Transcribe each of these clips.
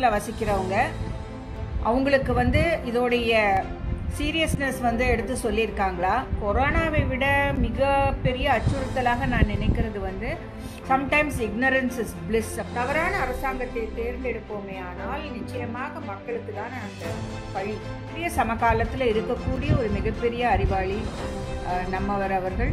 நகரத்தில் வசிக்கிறவங்க அவங்களுக்கு வந்து இதோடைய சீரியஸ்னஸ் வந்து எடுத்து சொல்லியிருக்காங்களா கொரோனாவை விட மிக பெரிய அச்சுறுத்தலாக நான் நினைக்கிறது வந்து சம்டைம்ஸ் ignorance இஸ் பிளிஸ் தவறான அரசாங்கத்தை தேர்ந்தெடுப்போமே ஆனால் நிச்சயமாக மக்களுக்கு தான் அந்த பழி பெரிய சமகாலத்தில் இருக்கக்கூடிய ஒரு மிகப்பெரிய அறிவாளி அஹ், நம்மவர் அவர்கள்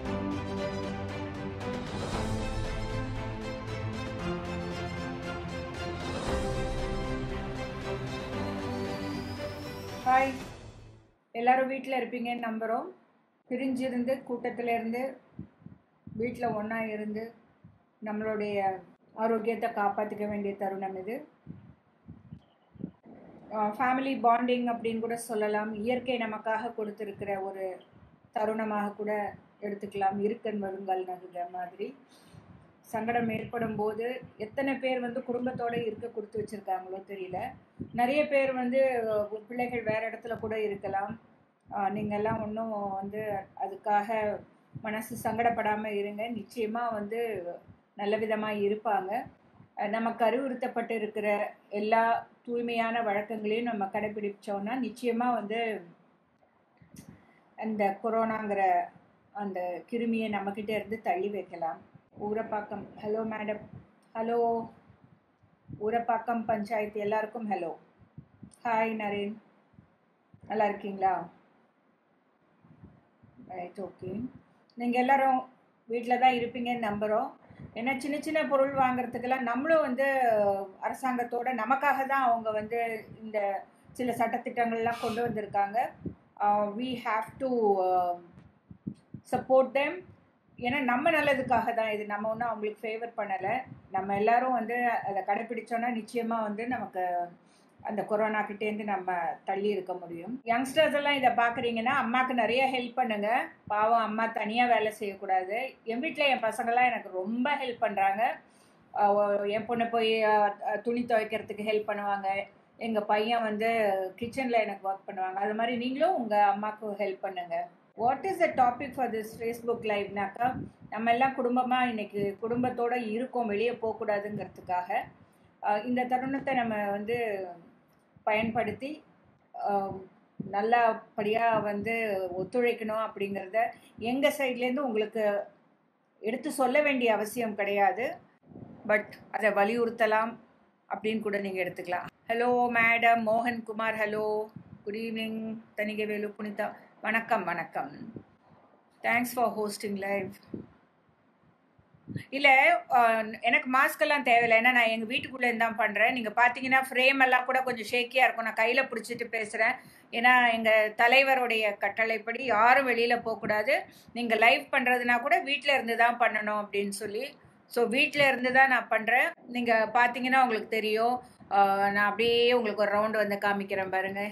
ஹாய் எல்லாரும் வீட்டில் இருப்பீங்கன்னு நம்புகிறோம் பிரிஞ்சிருந்து கூட்டத்தில் இருந்து வீட்டில் ஒன்றா இருந்து நம்மளுடைய ஆரோக்கியத்தை காப்பாற்றிக்க வேண்டிய தருணம் இது ஃபேமிலி பாண்டிங் அப்படின்னு கூட சொல்லலாம் இயற்கை நமக்காக கொடுத்துருக்கிற ஒரு தருணமாக கூட எடுத்துக்கலாம் இருக்கன் வருங்கால் நகுக மாதிரி சங்கடம் ஏற்படும் போது எத்தனை பேர் வந்து குடும்பத்தோட இருக்க கொடுத்து வச்சிருக்காங்களோ தெரியல நிறைய பேர் வந்து அஹ், பிள்ளைகள் வேற இடத்துல கூட இருக்கலாம் அஹ், நீங்கெல்லாம் ஒன்றும் வந்து அதுக்காக மனசு சங்கடப்படாமல் இருங்க நிச்சயமாக வந்து நல்ல விதமாக இருப்பாங்க அஹ், நமக்கு அறிவுறுத்தப்பட்டு இருக்கிற எல்லா தூய்மையான வழக்கங்களையும் நம்ம கடைபிடிச்சோம்னா நிச்சயமாக வந்து அந்த கொரோனாங்கிற அந்த கிருமியை நம்மக்கிட்ட இருந்து தள்ளி வைக்கலாம் Urapakkam hello madam hello Urapakkam panchayat எல்லாருக்கும் ஹலோ ஹாய் நரேன் நல்லா இருக்கீங்களா ரைட் ஓகே நீங்கள் எல்லாரும் வீட்டில் தான் இருப்பீங்கன்னு நம்புகிறோம் ஏன்னா சின்ன சின்ன பொருள் வாங்குறதுக்கெல்லாம் நம்மளும் வந்து அரசாங்கத்தோட நமக்காக தான் அவங்க வந்து இந்த சில சட்டத்திட்டங்கள்லாம் கொண்டு வந்திருக்காங்க we have to support them ஏன்னா நம்ம நல்லதுக்காக தான் இது நம்ம ஒன்றும் அவங்களுக்கு ஃபேவர் பண்ணலை நம்ம எல்லாரும் வந்து அதை கடைப்பிடிச்சோன்னா நிச்சயமாக வந்து நமக்கு அந்த கொரோனா கிட்டேருந்து நம்ம தள்ளி இருக்க முடியும் யங்ஸ்டர்ஸ் எல்லாம் இதை பார்க்குறீங்கன்னா அம்மாவுக்கு நிறைய ஹெல்ப் பண்ணுங்க பாவம் அம்மா தனியாக வேலை செய்யக்கூடாது என் வீட்டில் என் பசங்கள்லாம் எனக்கு ரொம்ப ஹெல்ப் பண்ணுறாங்க என் பொண்ணு போய் அஹ், அஹ், துணி துவைக்கிறதுக்கு ஹெல்ப் பண்ணுவாங்க எங்கள் பையன் வந்து கிச்சனில் எனக்கு ஒர்க் பண்ணுவாங்க அது மாதிரி நீங்களும் உங்கள் அம்மாவுக்கு ஹெல்ப் பண்ணுங்க what is the topic for this Facebook லைவ்னாக்கா நம்ம எல்லாம் குடும்பமாக இன்னைக்கு குடும்பத்தோட இருக்கோம் வெளியே போகக்கூடாதுங்கிறதுக்காக அஹ், இந்த தருணத்தை நம்ம வந்து பயன்படுத்தி அஹ், நல்லபடியாக வந்து ஒத்துழைக்கணும் அப்படிங்கிறத எங்கள் சைட்லேருந்து உங்களுக்கு எடுத்து சொல்ல வேண்டிய அவசியம் கிடையாது பட் அதை வலியுறுத்தலாம் அப்படின்னு கூட நீங்கள் எடுத்துக்கலாம் ஹலோ மேடம் மோகன் Kumar hello good evening Thanikavelu Punitha வணக்கம் வணக்கம் தேங்க்ஸ் ஃபார் ஹோஸ்டிங் லைவ் இல்லை எனக்கு மாஸ்க் எல்லாம் தேவையில்லை ஏன்னா நான் எங்கள் வீட்டுக்குள்ளே தான் பண்ணுறேன் நீங்கள் பார்த்தீங்கன்னா ஃப்ரேம் எல்லாம் கூட கொஞ்சம் ஷேக்கியாக இருக்கும் நான் கையில் பிடிச்சிட்டு பேசுகிறேன் ஏன்னா எங்கள் தலைவருடைய கட்டளைப்படி யாரும் வெளியில் போகக்கூடாது நீங்கள் லைவ் பண்ணுறதுனா கூட வீட்டில் இருந்து தான் பண்ணணும் அப்படின்னு சொல்லி ஸோ வீட்டில் இருந்து தான் நான் பண்ணுறேன் நீங்கள் பார்த்தீங்கன்னா உங்களுக்கு தெரியும் ஆஹ் நான் அப்படியே உங்களுக்கு ஒரு ரவுண்டு வந்து காமிக்கிறேன் பாருங்க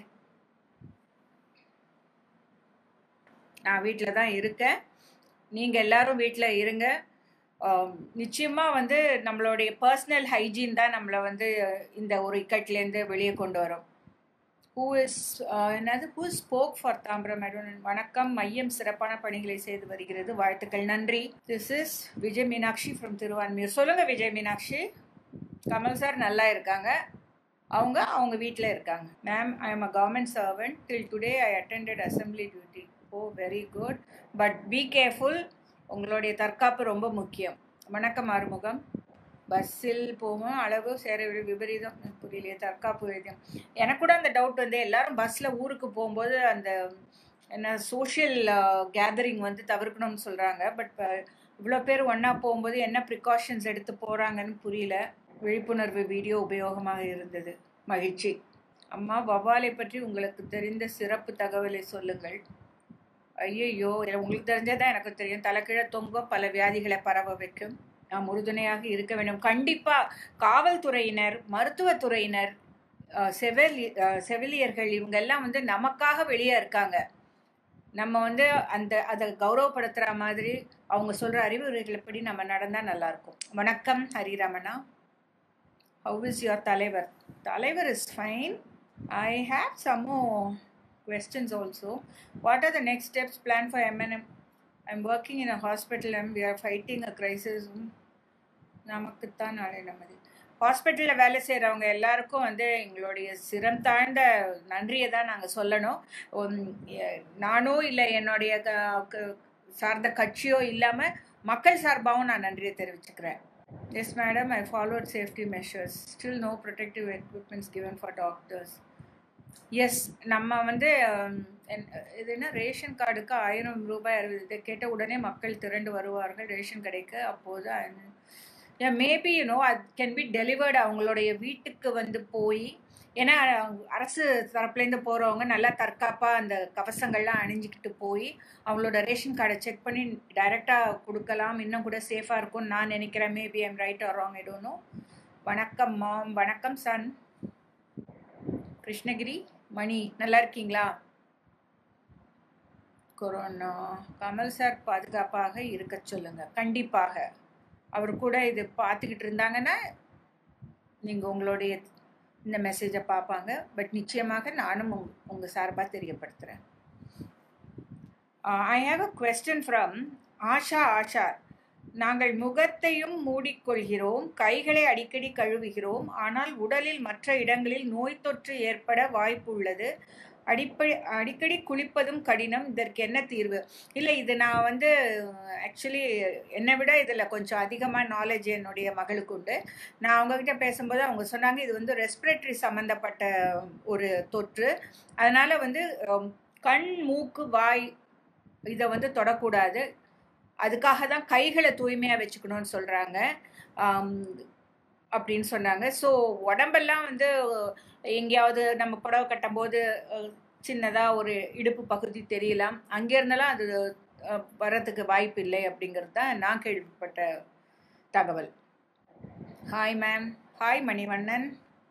நான் வீட்டில் தான் இருக்கேன் நீங்கள் எல்லாரும் வீட்டில் இருங்க ஆம், நிச்சயமா வந்து நம்மளுடைய பர்சனல் ஹைஜீன் தான் நம்மளை வந்து இந்த ஒரு இக்கட்லேருந்து வெளியே கொண்டு வரும் ஹூ இஸ் என்னது who spoke for Tambaram madam வணக்கம் மையம் சிறப்பான பணிகளை செய்து வருகிறது வாழ்த்துக்கள் நன்றி this is Vijay Meenakshi from Thiruvanmiyur சொல்லுங்க விஜய் மீனாட்சி கமல் சார் நல்லா இருக்காங்க அவங்க அவங்க வீட்டில் இருக்காங்க ma'am I am a government servant till today I attended assembly duty oh very good but be careful உங்களுடைய தற்காப்பு ரொம்ப முக்கியம் வணக்கம் ஆறுமுகம் பஸ்ஸில் போவோம் அளவு சேர வி- விபரீதம் எனக்கு புரியலையே தற்காப்பு வைத்தியம் எனக்கு கூட அந்த டவுட் வந்து எல்லாரும் பஸ்ஸில் ஊருக்கு போகும்போது அந்த என்ன சோஷியல் கேதரிங் வந்து தவிர்க்கணும்னு சொல்கிறாங்க பட் இவ்வளோ பேர் ஒன்றா போகும்போது என்ன ப்ரிகாஷன்ஸ் எடுத்து போகிறாங்கன்னு புரியல விழிப்புணர்வு வீடியோ உபயோகமாக இருந்தது மகிழ்ச்சி அம்மா வவ்வாலை பற்றி உங்களுக்கு தெரிந்த சிறப்பு தகவலை சொல்லுங்கள் ஐயையோ உங்களுக்கு தெரிஞ்சதான் எனக்கு தெரியும் தலைக்கீழ தொங்க பல வியாதிகளை பரவ வைக்கும் நாம் உறுதுணையாக இருக்க வேண்டும் கண்டிப்பா காவல்துறையினர் மருத்துவத்துறையினர் அஹ், செவிலி அஹ், செவிலியர்கள் இவங்க எல்லாம் வந்து நமக்காக வெளியே இருக்காங்க நம்ம வந்து அந்த அதை கௌரவப்படுத்துகிற மாதிரி அவங்க சொல்கிற அறிவுரைகளப்படி நம்ம நடந்தால் நல்லாயிருக்கும் வணக்கம் ஹரிரமணா ஹவு இஸ் யுவர் தலைவர் தலைவர் is fine I have some questions also. What are the next steps planned for MNM? I'm working in a hospital and we are fighting a crisis. நமக்குத்தான் நாளை நமது ஹாஸ்பிட்டலில் வேலை செய்கிறவங்க எல்லாருக்கும் வந்து எங்களுடைய சிரம் தாழ்ந்த நன்றியை தான் நாங்கள் சொல்லணும் உம், எ- நானோ இல்லை என்னுடைய க- க- சார்ந்த கட்சியோ இல்லாமல் மக்கள் சார்பாகவும் நான் நன்றியை தெரிவிச்சுக்கிறேன் yes madam I followed safety measures still no protective equipments given for doctors yes நம்ம வந்து ஹம், என்- இது என்ன ரேஷன் கார்டுக்கு ஆயிரம் ரூபாய் அறுபது இதை கேட்ட உடனே மக்கள் திரண்டு வருவார்கள் ரேஷன் கடைக்கு அப்போது மேபி யூனோ அது கேன் பி டெலிவர்டு அவங்களுடைய வீட்டுக்கு வந்து போய் ஏன்னா அரசு தரப்புலேருந்து போகிறவங்க நல்லா தற்காப்பாக அந்த கவசங்கள்லாம் அணிஞ்சிக்கிட்டு போய் அவங்களோட ரேஷன் கார்டை செக் பண்ணி டைரெக்டாக கொடுக்கலாம் இன்னும் கூட சேஃபாக இருக்கும்னு நான் நினைக்கிறேன் maybe I'm right or wrong I don't know வணக்கம் மாம் வணக்கம் சன் கிருஷ்ணகிரி மணி நல்லா இருக்கீங்களா கொரோனா கமல் சார் பாதுகாப்பாக இருக்க சொல்லுங்க கண்டிப்பாக அவர் கூட இது பார்த்துக்கிட்டு இருந்தாங்கன்னா நீங்கள் உங்களுடைய இந்த மெசேஜை பார்ப்பாங்க பட் நிச்சயமாக நானும் உங் உங்கள் சார்பாக தெரியப்படுத்துகிறேன் I have a question from Asha Asha நாங்கள் முகத்தையும் மூடிக்கொள்கிறோம் கைகளை அடிக்கடி கழுவுகிறோம் ஆனால் உடலில் மற்ற இடங்களில் நோய் தொற்று ஏற்பட வாய்ப்பு உள்ளது அடிப்படை அடிக்கடி குளிப்பதும் கடினம் இதற்கு என்ன தீர்வு இல்லை இது நான் வந்து ஆக்சுவலி என்னை விட இதில் கொஞ்சம் அதிகமாக நாலேஜ் என்னுடைய மகளுக்கு உண்டு நான் அவங்கக்கிட்ட பேசும்போது அவங்க சொன்னாங்க இது வந்து ரெஸ்பிரேட்டரி சம்மந்தப்பட்ட ஒரு தொற்று அதனால் வந்து ஹம், கண் மூக்கு வாய் இதை வந்து தொடக்கூடாது அதுக்காக தான் கைகளை தூய்மையாக வச்சுக்கணும்னு சொல்கிறாங்க அப்படின்னு சொன்னாங்க ஸோ உடம்பெல்லாம் வந்து எங்கேயாவது நம்ம புடவை கட்டும்போது சின்னதாக ஒரு இடுப்பு பகுதி தெரியலாம் அங்கே இருந்தெல்லாம் அது அஹ், வர்றதுக்கு வாய்ப்பு இல்லை அப்படிங்கிறது தான் நான் கேள்விப்பட்ட தகவல் hi ma'am hi Manivannan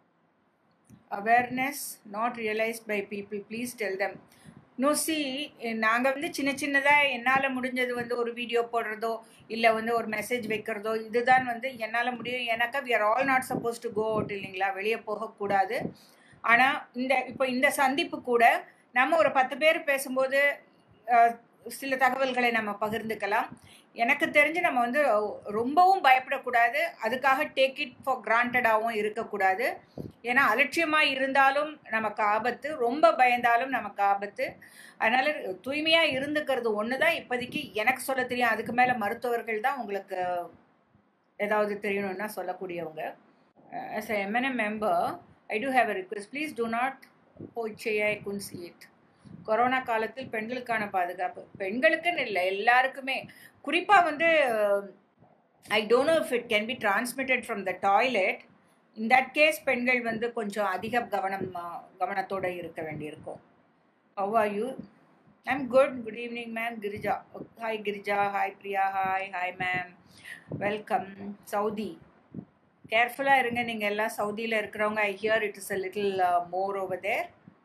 awareness not realised by people please tell them no சி நாங்கள் வந்து சின்ன சின்னதாக என்னால் முடிஞ்சது வந்து ஒரு வீடியோ போடுறதோ இல்லை வந்து ஒரு மெசேஜ் வைக்கிறதோ இதுதான் வந்து என்னால் முடியும் எனக்கு we are all not suppose to go out இல்லைங்களா வெளியே போகக்கூடாது ஆனால் இந்த இப்போ இந்த சந்திப்பு கூட நம்ம ஒரு பத்து பேர் பேசும்போது அஹ், சில தகவல்களை நம்ம பகிர்ந்துக்கலாம் எனக்கு தெரிஞ்சு நம்ம வந்து ரொம்பவும் பயப்படக்கூடாது அதுக்காக டேக் இட் ஃபார் கிராண்டடாகவும் இருக்கக்கூடாது ஏன்னா அலட்சியமாக இருந்தாலும் நமக்கு ஆபத்து ரொம்ப பயந்தாலும் நமக்கு ஆபத்து அதனால் தூய்மையாக இருந்துக்கிறது ஒன்று தான் இப்போதைக்கு எனக்கு சொல்ல தெரியும் அதுக்கு மேலே மருத்துவர்கள் தான் உங்களுக்கு ஏதாவது தெரியணும்னா சொல்லக்கூடியவங்க as a MNM member I do have a request please do not போய்ச்சையா I couldn't see it corona காலத்தில் பெண்களுக்கான பாதுகாப்பு பெண்களுக்குன்னு இல்லை எல்லாருக்குமே குறிப்பாக வந்து I don't know if it can be transmitted from the toilet in that case பெண்கள் வந்து கொஞ்சம் அதிக கவனம் கவனத்தோடு இருக்க வேண்டியிருக்கும் how are you I'm good good evening ma'am Girija hi Girija hi Priya hi hi ma'am welcome Saudi கேர்ஃபுல்லாக இருங்க நீங்கள் எல்லாம் சவுதியில் இருக்கிறவங்க I hear it is a little more over there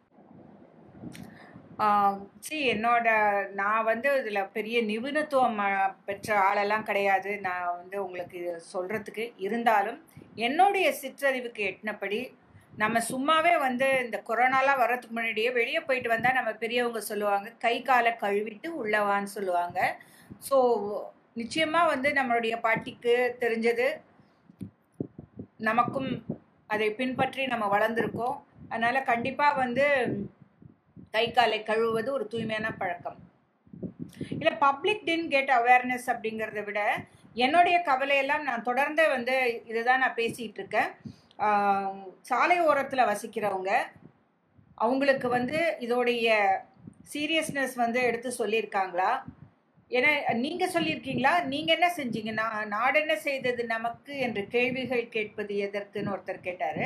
see என்னோட நான் வந்து இதில் பெரிய நிபுணத்துவம் அஹ், பெற்ற ஆளெல்லாம் கிடையாது நான் வந்து உங்களுக்கு இது சொல்கிறதுக்கு இருந்தாலும் என்னுடைய சிற்றறிவுக்கு எட்டினபடி நம்ம சும்மாவே வந்து இந்த கொரோனாலாம் வர்றதுக்கு முன்னாடியே வெளியே போயிட்டு வந்தால் நம்ம பெரியவங்க சொல்லுவாங்க கை காலை கழுவிட்டு உள்ளவான்னு சொல்லுவாங்க ஸோ நிச்சயமாக வந்து நம்மளுடைய பாட்டிக்கு தெரிஞ்சது நமக்கும் அதை பின்பற்றி நம்ம வளர்ந்துருக்கோம் அதனால் கண்டிப்பாக வந்து கை காலை கழுவுவது ஒரு தூய்மையான பழக்கம் இல்லை பப்ளிக் டின் கெட் அவேர்னஸ் அப்படிங்கிறத விட என்னுடைய கவலையெல்லாம் நான் தொடர்ந்து வந்து இதுதான் நான் பேசிகிட்டு இருக்கேன் ஆஹ் சாலை ஓரத்தில் வசிக்கிறவங்க அவங்களுக்கு வந்து இதோடைய சீரியஸ்னஸ் வந்து எடுத்து சொல்லியிருக்காங்களா ஏன்னா நீங்கள் சொல்லியிருக்கீங்களா நீங்கள் என்ன செஞ்சீங்க நான் நாடு என்ன செய்தது நமக்கு என்று கேள்விகள் கேட்பது எதற்குன்னு ஒருத்தர் கேட்டார்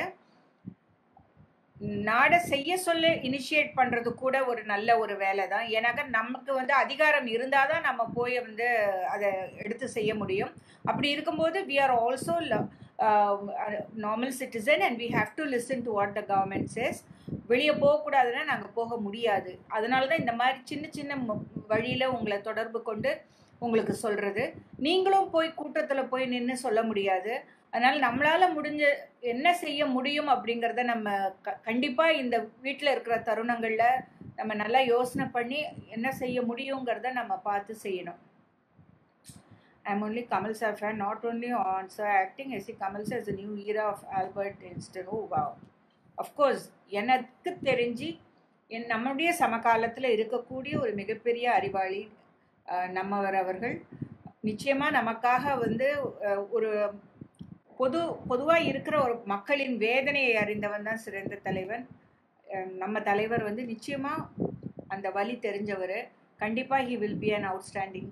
நாடை செய்ய சொல்ல இனிஷியேட் பண்ணுறது கூட ஒரு நல்ல ஒரு வேலை தான் ஏன்னாக்கா நமக்கு வந்து அதிகாரம் இருந்தால் தான் நம்ம போய் வந்து அதை எடுத்து செய்ய முடியும் அப்படி இருக்கும்போது we are also normal citizen and we have to listen to what the government says வெளியே போகக்கூடாதுன்னா நாங்கள் போக முடியாது அதனால தான் இந்த மாதிரி சின்ன சின்ன வழியில் உங்களை தொடர்பு கொண்டு உங்களுக்கு சொல்கிறது நீங்களும் போய் கூட்டத்தில் போய் நின்று சொல்ல முடியாது அதனால் நம்மளால் முடிஞ்ச என்ன செய்ய முடியும் அப்படிங்கிறத நம்ம க கண்டிப்பாக இந்த வீட்டில் இருக்கிற தருணங்களில் நம்ம நல்லா யோசனை பண்ணி என்ன செய்ய முடியுங்கிறத நம்ம பார்த்து செய்யணும் I'm only Kamal sir fan, not only on sir acting, I see Kamal sir as a new era of Albert Einstein. Oh wow. Of course, எனக்கு தெரிஞ்சு என் நம்முடைய சமகாலத்தில் இருக்கக்கூடிய ஒரு மிகப்பெரிய அறிவாளி அஹ், நம்மவர் அவர்கள் நிச்சயமாக நமக்காக வந்து அஹ், ஒரு பொது பொதுவாக இருக்கிற ஒரு மக்களின் வேதனையை அறிந்தவன் தான் சிறந்த தலைவன் அஹ், நம்ம தலைவர் வந்து நிச்சயமாக அந்த வழி தெரிஞ்சவர் கண்டிப்பாக he will be an outstanding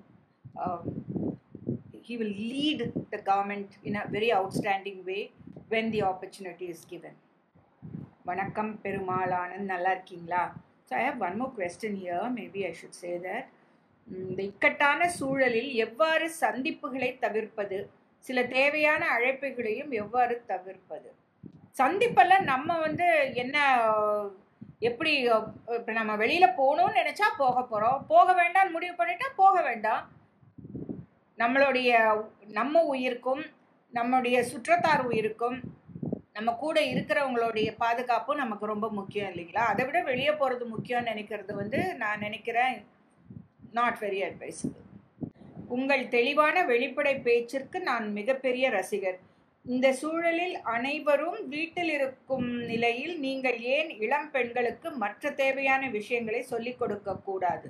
he will lead the government in a very outstanding way when the opportunity is given. வணக்கம் பெருமாள் ஆனந்த் நல்லா இருக்கீங்களா so I have one more question here maybe I should say that இந்த இக்கட்டான சூழலில் எவ்வாறு சந்திப்புகளை தவிர்ப்பது சில தேவையான அழைப்புகளையும் எவ்வாறு தவிர்ப்பது சந்திப்பெல்லாம் நம்ம வந்து என்ன எப்படி இப்போ நம்ம வெளியில் போகணும்னு நினச்சா போக போகிறோம் போக வேண்டாம்னு முடிவு பண்ணிட்டா போக வேண்டாம் நம்மளுடைய நம்ம உயிருக்கும் நம்மளுடைய சுற்றத்தார் உயிருக்கும் நம்ம கூட இருக்கிறவங்களுடைய பாதுகாப்பும் நமக்கு ரொம்ப முக்கியம் இல்லைங்களா அதை விட வெளியே போகிறது முக்கியம்னு நினைக்கிறது வந்து நான் நினைக்கிறேன் நாட் வெரி அட்வைசபிள் உங்கள் தெளிவான வெளிப்படை பேச்சிற்கு நான் மிகப்பெரிய ரசிகர் இந்த சூழலில் அனைவரும் வீட்டில் இருக்கும் நிலையில் நீங்கள் ஏன் இளம் பெண்களுக்கு மற்ற தேவையான விஷயங்களை சொல்லிக் கொடுக்க கூடாது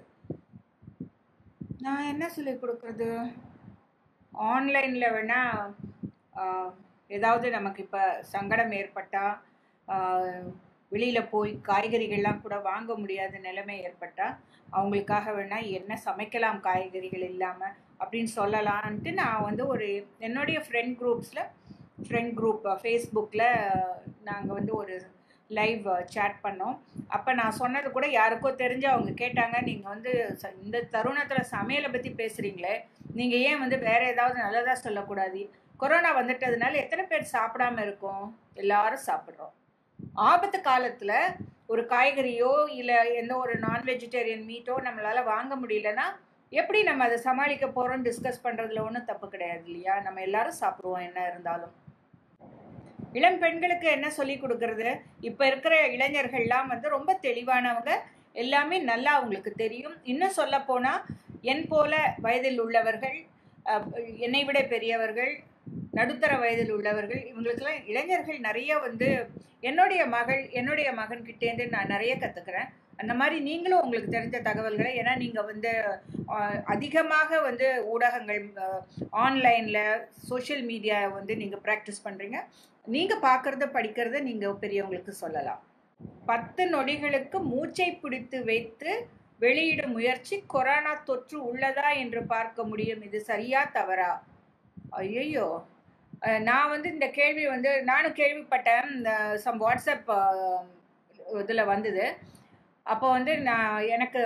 நான் என்ன சொல்லிக் கொடுக்கறது ஆன்லைனில் வேணால் ஏதாவது நமக்கு இப்போ சங்கடம் ஏற்பட்டால் வெளியில் போய் காய்கறிகள்லாம் கூட வாங்க முடியாத நிலைமை ஏற்பட்டால் அவங்களுக்காக வேணால் என்ன சமைக்கலாம் காய்கறிகள் இல்லாமல் அப்படின்னு சொல்லலான்ட்டு நான் வந்து ஒரு என்னுடைய ஃப்ரெண்ட் குரூப்ஸில் ஃப்ரெண்ட் குரூப் ஃபேஸ்புக்கில் நாங்கள் வந்து ஒரு லைவ் சேட் பண்ணோம் அப்போ நான் சொன்னது கூட யாருக்கோ தெரிஞ்சு அவங்க கேட்டாங்க நீங்கள் வந்து ச- இந்த தருணத்தில் சமையலை பற்றி பேசுகிறீங்களே நீங்கள் ஏன் வந்து வேறு ஏதாவது நல்லதாக சொல்லக்கூடாது கொரோனா வந்துட்டதுனால எத்தனை பேர் சாப்பிடாம இருக்கோம் எல்லாரும் சாப்பிட்றோம் ஆபத்து காலத்தில் ஒரு காய்கறியோ இல்லை எந்த ஒரு நான் வெஜிடேரியன் மீட்டோ நம்மளால் வாங்க முடியலன்னா எப்படி நம்ம அதை சமாளிக்க போகிறோம் டிஸ்கஸ் பண்ணுறதுல ஒன்றும் தப்பு கிடையாது இல்லையா நம்ம எல்லாரும் சாப்பிடுவோம் என்ன இருந்தாலும் இளம் பெண்களுக்கு என்ன சொல்லி கொடுக்கறது இப்போ இருக்கிற இளைஞர்கள்லாம் வந்து ரொம்ப தெளிவானவங்க எல்லாமே நல்லா அவங்களுக்கு தெரியும் இன்னும் சொல்ல போனால் என் போல வயதில் உள்ளவர்கள் அஹ், என்னை விட பெரியவர்கள் நடுத்தர வயதில் உள்ளவர்கள் இவங்களுக்கெல்லாம் இளைஞர்கள் நிறைய வந்து என்னுடைய மகள் என்னுடைய மகன்கிட்டேருந்து நான் நிறைய கற்றுக்கிறேன் அந்த மாதிரி நீங்களும் உங்களுக்கு தெரிஞ்ச தகவல்களை ஏன்னா நீங்கள் வந்து அஹ், அதிகமாக வந்து ஊடகங்கள் ஆன்லைனில் சோஷியல் மீடியா வந்து நீங்கள் ப்ராக்டிஸ் பண்ணுறீங்க நீங்கள் பார்க்குறத படிக்கிறத நீங்கள் பெரியவங்களுக்கு சொல்லலாம் பத்து நொடிகளுக்கு மூச்சை பிடித்து வைத்து வெளியிடும் முயற்சி கொரோனா தொற்று உள்ளதா என்று பார்க்க முடியும் இது சரியா தவறா ஐயோ நான் வந்து இந்த கேள்வி வந்து நானும் கேள்விப்பட்டேன் இந்த சம் வாட்ஸ்அப் இதில் வந்தது அப்போ வந்து நான் எனக்கு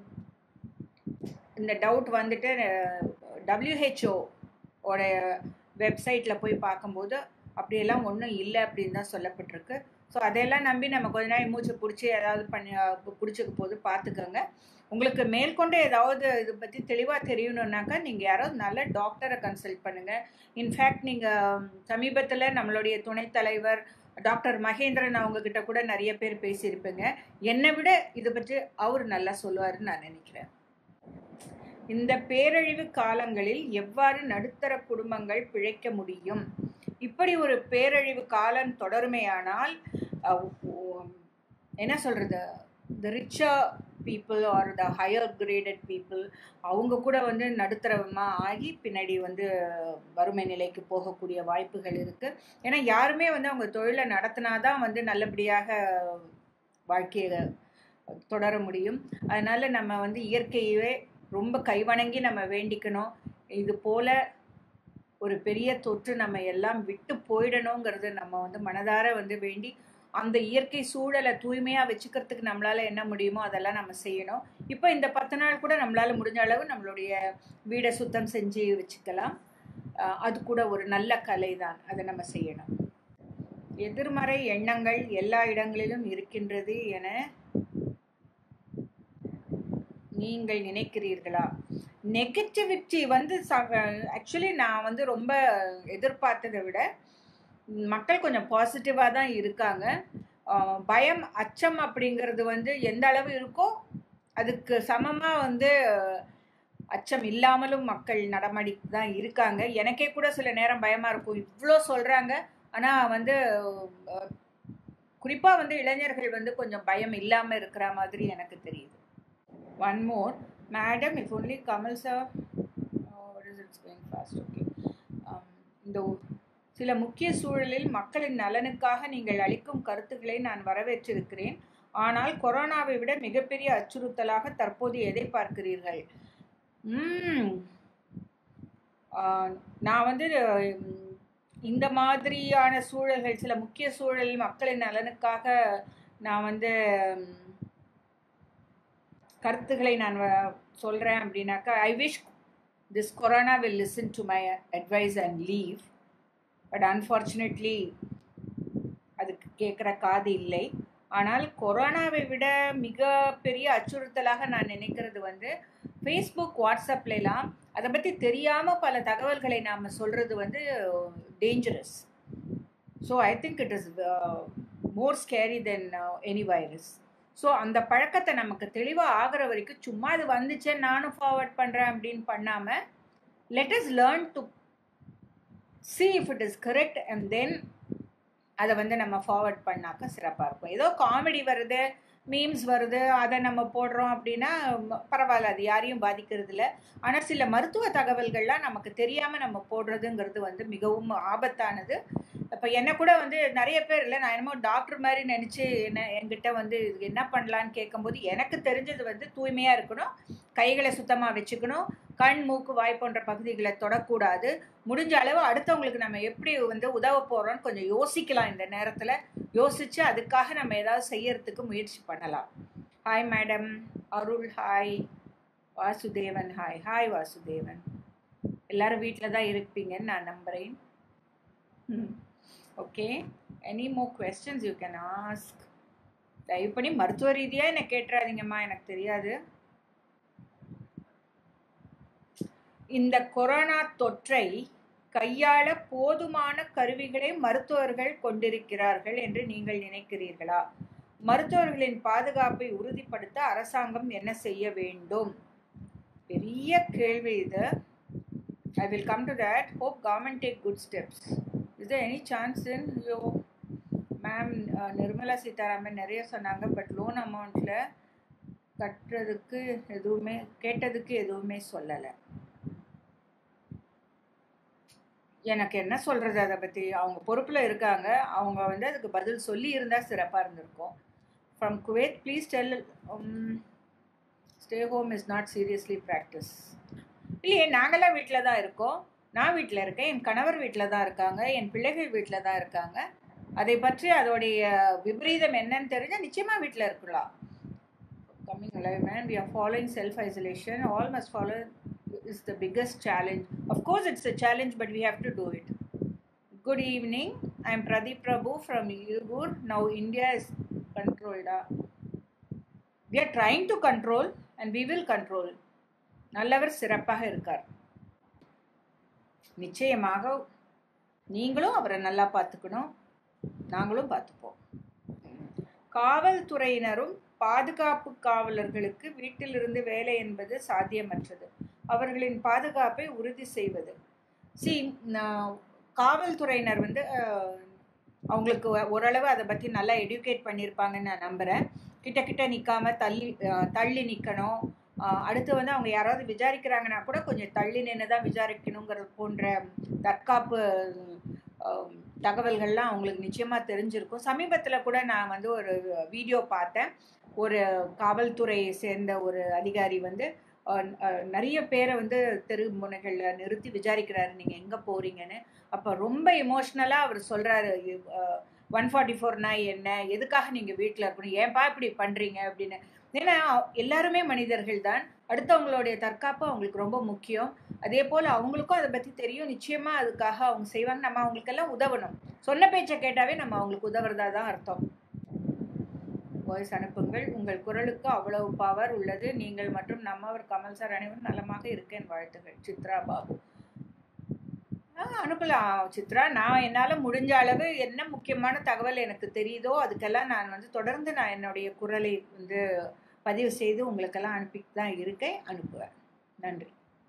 இந்த டவுட் வந்துட்டு டபிள்யூஹெச்ஓ உடைய வெப்சைட்டில் போய் பார்க்கும்போது அப்படியெல்லாம் ஒன்றும் இல்லை அப்படின்னு தான் சொல்லப்பட்டிருக்கு ஸோ அதையெல்லாம் நம்பி நம்ம கொஞ்ச நாள் மூச்சு பிடிச்சி ஏதாவது பண்ணி பிடிச்சிக்க போது பார்த்துக்கோங்க உங்களுக்கு மேற்கொண்டு ஏதாவது இது பற்றி தெளிவாக தெரியணுன்னாக்கா நீங்கள் யாராவது நல்ல டாக்டரை கன்சல்ட் பண்ணுங்கள் இன்ஃபேக்ட் நீங்கள் சமீபத்தில் நம்மளுடைய துணைத் தலைவர் டாக்டர் மகேந்திரன் அவங்கக்கிட்ட கூட நிறைய பேர் பேசியிருப்பீங்க என்னை விட இதை பற்றி அவர் நல்லா சொல்லுவாருன்னு நான் நினைக்கிறேன் இந்த பேரழிவு காலங்களில் எவ்வாறு நடுத்தர குடும்பங்கள் பிழைக்க முடியும் இப்படி ஒரு பேரழிவு காலம் தொடருமேயானால் அஹ், உ- என்ன சொல்கிறது the richer people are the higher graded people அவங்க கூட வந்து நடுத்தரமாக ஆகி பின்னாடி வந்து வறுமை நிலைக்கு போகக்கூடிய வாய்ப்புகள் இருக்குது ஏன்னா யாருமே வந்து அவங்க தொழிலை நடத்தினாதான் வந்து நல்லபடியாக வாழ்க்கையை தொடர முடியும் அதனால் நம்ம வந்து இயற்கையவே ரொம்ப கைவணங்கி நம்ம வேண்டிக்கணும் இது போல ஒரு பெரிய தொற்று நம்ம எல்லாம் விட்டு போயிடணுங்கிறது நம்ம வந்து மனதார வந்து வேண்டி அந்த இயற்கை சூழலை தூய்மையாக வச்சுக்கிறதுக்கு நம்மளால் என்ன முடியுமோ அதெல்லாம் நம்ம செய்யணும் இப்போ இந்த பத்து நாள் கூட நம்மளால் முடிஞ்ச அளவு நம்மளுடைய வீடை சுத்தம் செஞ்சு வச்சுக்கலாம் அஹ் அது கூட ஒரு நல்ல கலை தான் அதை நம்ம செய்யணும் எதிர்மறை எண்ணங்கள் எல்லா இடங்களிலும் இருக்கின்றது என நீங்கள் நினைக்கிறீர்களா நெகட்டிவிட்டி வந்து ஆக்சுவலி நான் வந்து ரொம்ப எதிர்பார்த்ததை விட மக்கள் கொஞ்சம் பாசிட்டிவாக தான் இருக்காங்க ஆஹ் பயம் அச்சம் அப்படிங்கிறது வந்து எந்த அளவு இருக்கோ அதுக்கு சமமாக வந்து அச்சம் இல்லாமலும் மக்கள் நடமாடிட்டு தான் இருக்காங்க எனக்கே கூட சில நேரம் பயமாக இருக்கும் இவ்வளோ சொல்கிறாங்க ஆனால் வந்து குறிப்பாக வந்து இளைஞர்கள் வந்து கொஞ்சம் பயம் இல்லாமல் இருக்கிற மாதிரி எனக்கு தெரியுது one more madam if only Kamal sir it's going fast okay இந்த சில முக்கிய சூழலில் மக்களின் நலனுக்காக நீங்கள் அளிக்கும் கருத்துக்களை நான் வரவேற்றிருக்கிறேன் ஆனால் கொரோனாவை விட மிகப்பெரிய அச்சுறுத்தலாக தற்போது எதை பார்க்கிறீர்கள் ம் நான் வந்து இந்த மாதிரியான சூழல்கள் சில முக்கிய சூழல் மக்களின் நலனுக்காக நான் வந்து கருத்துக்களை நான் சொல்கிறேன் அப்படின்னாக்கா I wish this corona will listen to my advice and leave but unfortunately அதுக்கு கேட்குற காது இல்லை ஆனால் கொரோனாவை விட மிக பெரிய அச்சுறுத்தலாக நான் நினைக்கிறது வந்து ஃபேஸ்புக் வாட்ஸ்அப்லாம் அதை பற்றி தெரியாமல் பல தகவல்களை நாம் சொல்கிறது வந்து dangerous so I think it is more scary then any virus so அந்த பழக்கத்தை நமக்கு தெளிவாக ஆகிற வரைக்கும் சும்மா அது வந்துச்சே நானும் ஃபார்வர்ட் பண்ணுறேன் அப்படின்னு பண்ணாமல் let is learn to see if it is correct and then அதை வந்து நம்ம ஃபார்வர்ட் பண்ணாக்க சிறப்பாக இருக்கும் ஏதோ காமெடி வருது மீம்ஸ் வருது அதை நம்ம போடுறோம் அப்படின்னா பரவாயில்ல அது யாரையும் பாதிக்கிறது இல்லை ஆனால் சில மருத்துவ தகவல்கள்லாம் நமக்கு தெரியாமல் நம்ம போடுறதுங்கிறது வந்து மிகவும் ஆபத்தானது இப்போ என்ன கூட வந்து நிறைய பேர் இல்லை நான் என்னமோ டாக்டர் மாதிரி நினச்சி என்ன என்கிட்ட வந்து என்ன பண்ணலான்னு கேட்கும்போது எனக்கு தெரிஞ்சது வந்து தூய்மையாக இருக்கணும் கைகளை சுத்தமாக வச்சுக்கணும் கண் மூக்கு வாய் போன்ற பகுதிகளை தொடக்கூடாது முடிஞ்ச அளவு அடுத்தவங்களுக்கு நம்ம எப்படி வந்து உதவ போகிறோம்னு கொஞ்சம் யோசிக்கலாம் இந்த நேரத்தில் யோசித்து அதுக்காக நம்ம ஏதாவது செய்யறதுக்கு முயற்சி பண்ணலாம் hi madam Arul hi Vasudevan hi hi Vasudevan எல்லாரும் வீட்டில் தான் இருப்பீங்கன்னு நான் நம்புகிறேன் okay any more questions you can ask தயவு பண்ணி மருத்துவ ரீதியாக என்னை கேட்டுறாதீங்கம்மா எனக்கு தெரியாது இந்த கொரோனா தொற்றை கையாள போதுமான கருவிகளை மருத்துவர்கள் கொண்டிருக்கிறார்கள் என்று நீங்கள் நினைக்கிறீர்களா மருத்துவர்களின் பாதுகாப்பை உறுதிப்படுத்த அரசாங்கம் என்ன செய்ய வேண்டும் பெரிய கேள்வி இது I will come to that hope government take good steps is any chance in your ma'am Nirmala Sitharaman நிறைய சொன்னாங்க பட் லோன் அமௌண்ட்டில் கட்டுறதுக்கு எதுவுமே கேட்டதுக்கு எதுவுமே சொல்லலை எனக்கு என்ன சொல்கிறது அதை பற்றி அவங்க பொறுப்பில் இருக்காங்க அவங்க வந்து அதுக்கு பதில் சொல்லி இருந்தால் சிறப்பாக இருந்திருக்கும் from Kuwait please tell stay home is not seriously practice இல்லையே நாங்களாம் வீட்டில் தான் இருக்கோம் நான் வீட்டில் இருக்கேன் என் கணவர் வீட்டில் தான் இருக்காங்க என் பிள்ளைகள் வீட்டில் தான் இருக்காங்க அதை பற்றி அதோடைய விபரீதம் என்னன்னு தெரிஞ்சால் நிச்சயமாக வீட்டில் இருக்கலாம் coming live man we are following self isolation all must follow is the biggest challenge. Of course, it's a challenge, but we have to do it. Good evening. I'm Pradeep Prabhu from Irgur. Now India is controlled. We are trying to control and we will control. நல்லவர் சிறப்பாக இருக்கார் நிச்சயமாக நீங்களும் அவரை நல்லா பார்த்துக்கணும் நாங்களும் பார்த்துப்போம் காவல்துறையினரும் பாதுகாப்பு காவலர்களுக்கு வீட்டிலிருந்து வேலை என்பது சாத்தியமற்றது அவர்களின் பாதுகாப்பை உறுதி செய்வது சி காவல்துறையினர் வந்து அவங்களுக்கு ஓரளவு அதை பற்றி நல்லா எடுக்கேட் பண்ணியிருப்பாங்கன்னு நான் நம்புகிறேன் கிட்ட கிட்ட நிற்காம தள்ளி தள்ளி நிற்கணும் அடுத்து வந்து அவங்க யாராவது விசாரிக்கிறாங்கன்னா கூட கொஞ்சம் தள்ளி நின்று தான் விசாரிக்கணுங்கிறது போன்ற தற்காப்பு தகவல்கள்லாம் அவங்களுக்கு நிச்சயமாக தெரிஞ்சிருக்கும் சமீபத்தில் கூட நான் வந்து ஒரு வீடியோ பார்த்தேன் ஒரு காவல்துறையை சேர்ந்த ஒரு அதிகாரி வந்து நிறைய பேரை வந்து தெரு முனைகளில் நிறுத்தி விசாரிக்கிறாரு நீங்கள் எங்கே போகிறீங்கன்னு அப்போ ரொம்ப எமோஷ்னலாக அவர் சொல்கிறாரு ஒன் ஃபார்ட்டி ஃபோர் நாய் என்ன எதுக்காக நீங்கள் வீட்டில் இருக்கணும் ஏன்பா இப்படி பண்ணுறீங்க அப்படின்னு ஏன்னா எல்லாருமே மனிதர்கள் தான் அடுத்தவங்களுடைய தற்காப்பு அவங்களுக்கு ரொம்ப முக்கியம் அதே போல் அவங்களுக்கும் அதை பற்றி தெரியும் நிச்சயமாக அதுக்காக அவங்க செய்வாங்க நம்ம அவங்களுக்கெல்லாம் உதவணும் சொன்ன பேச்சை கேட்டாவே நம்ம அவங்களுக்கு உதவுறதா தான் அர்த்தம் வாய்ஸ் அனுப்புங்கள் உங்கள் குரலுக்கு அவ்வளவு பவர் உள்ளது நீங்கள் மற்றும் நம்மவர் கமல் சார் அனைவரும் நலமாக இருக்கேன் வாழ்த்துகள் சித்ரா பாபு அனுப்பலாம் சித்ரா நான் என்னால் முடிஞ்ச அளவு என்ன முக்கியமான தகவல் எனக்கு தெரியுதோ அதுக்கெல்லாம் நான் வந்து தொடர்ந்து நான் என்னுடைய குரலை வந்து பதிவு செய்து உங்களுக்கெல்லாம் அனுப்பிட்டு தான் இருக்கேன் அனுப்புவேன் நன்றி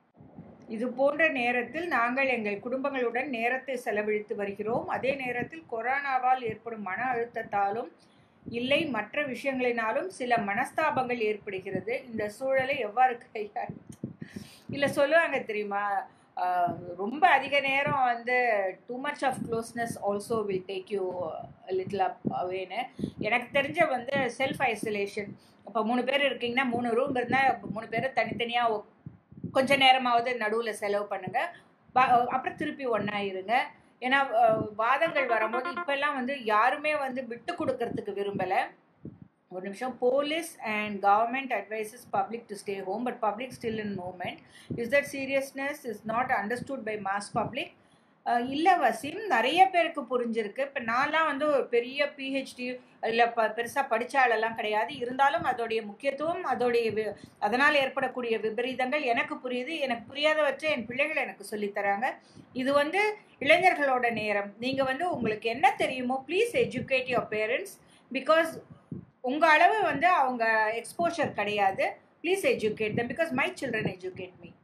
இது போன்ற நேரத்தில் நாங்கள் எங்கள் குடும்பங்களுடன் நேரத்தை செலவழித்து வருகிறோம் அதே நேரத்தில் கொரோனாவால் ஏற்படும் மன அழுத்தத்தாலும் இல்லை மற்ற விஷயங்களினாலும் சில மனஸ்தாபங்கள் ஏற்படுகிறது இந்த சூழலை எவ்வாறு கையாள் இல்லை சொல்லுவாங்க தெரியுமா ஆஹ் ரொம்ப அதிக நேரம் வந்து too much of closeness also will take you little up அவேன்னு எனக்கு தெரிஞ்ச வந்து செல்ஃப் ஐசோலேஷன் இப்போ மூணு பேர் இருக்கீங்கன்னா மூணு ரூம் இருந்தால் மூணு பேரும் தனித்தனியாக கொஞ்ச நேரமாவது நடுவில் செலவு பண்ணுங்க வா- அப்புறம் திருப்பி ஒன்றா இருங்க ஏன்னா அஹ், வாதங்கள் வரும்போது இப்பெல்லாம் வந்து யாருமே வந்து விட்டு கொடுக்கறதுக்கு விரும்பலை ஒரு நிமிஷம் police and government advises public to stay home but public still in moment is that seriousness is not understood by mass public இல்லை வசீம் நிறைய பேருக்கு புரிஞ்சிருக்கு இப்போ நான்லாம் வந்து ஒரு பெரிய பிஹெச்டி இல்லை ப பெருசாக படித்த ஆளெல்லாம் கிடையாது இருந்தாலும் அதோடைய முக்கியத்துவம் அதோடைய வி- அதனால் ஏற்படக்கூடிய விபரீதங்கள் எனக்கு புரியுது எனக்கு புரியாதவற்றை என் பிள்ளைகள் எனக்கு சொல்லித் தராங்க இது வந்து இளைஞர்களோட நேரம் நீங்கள் வந்து உங்களுக்கு என்ன தெரியுமோ please educate your parents because உங்கள் அளவு வந்து அவங்க எக்ஸ்போஷர் கிடையாது please educate them because my children educate me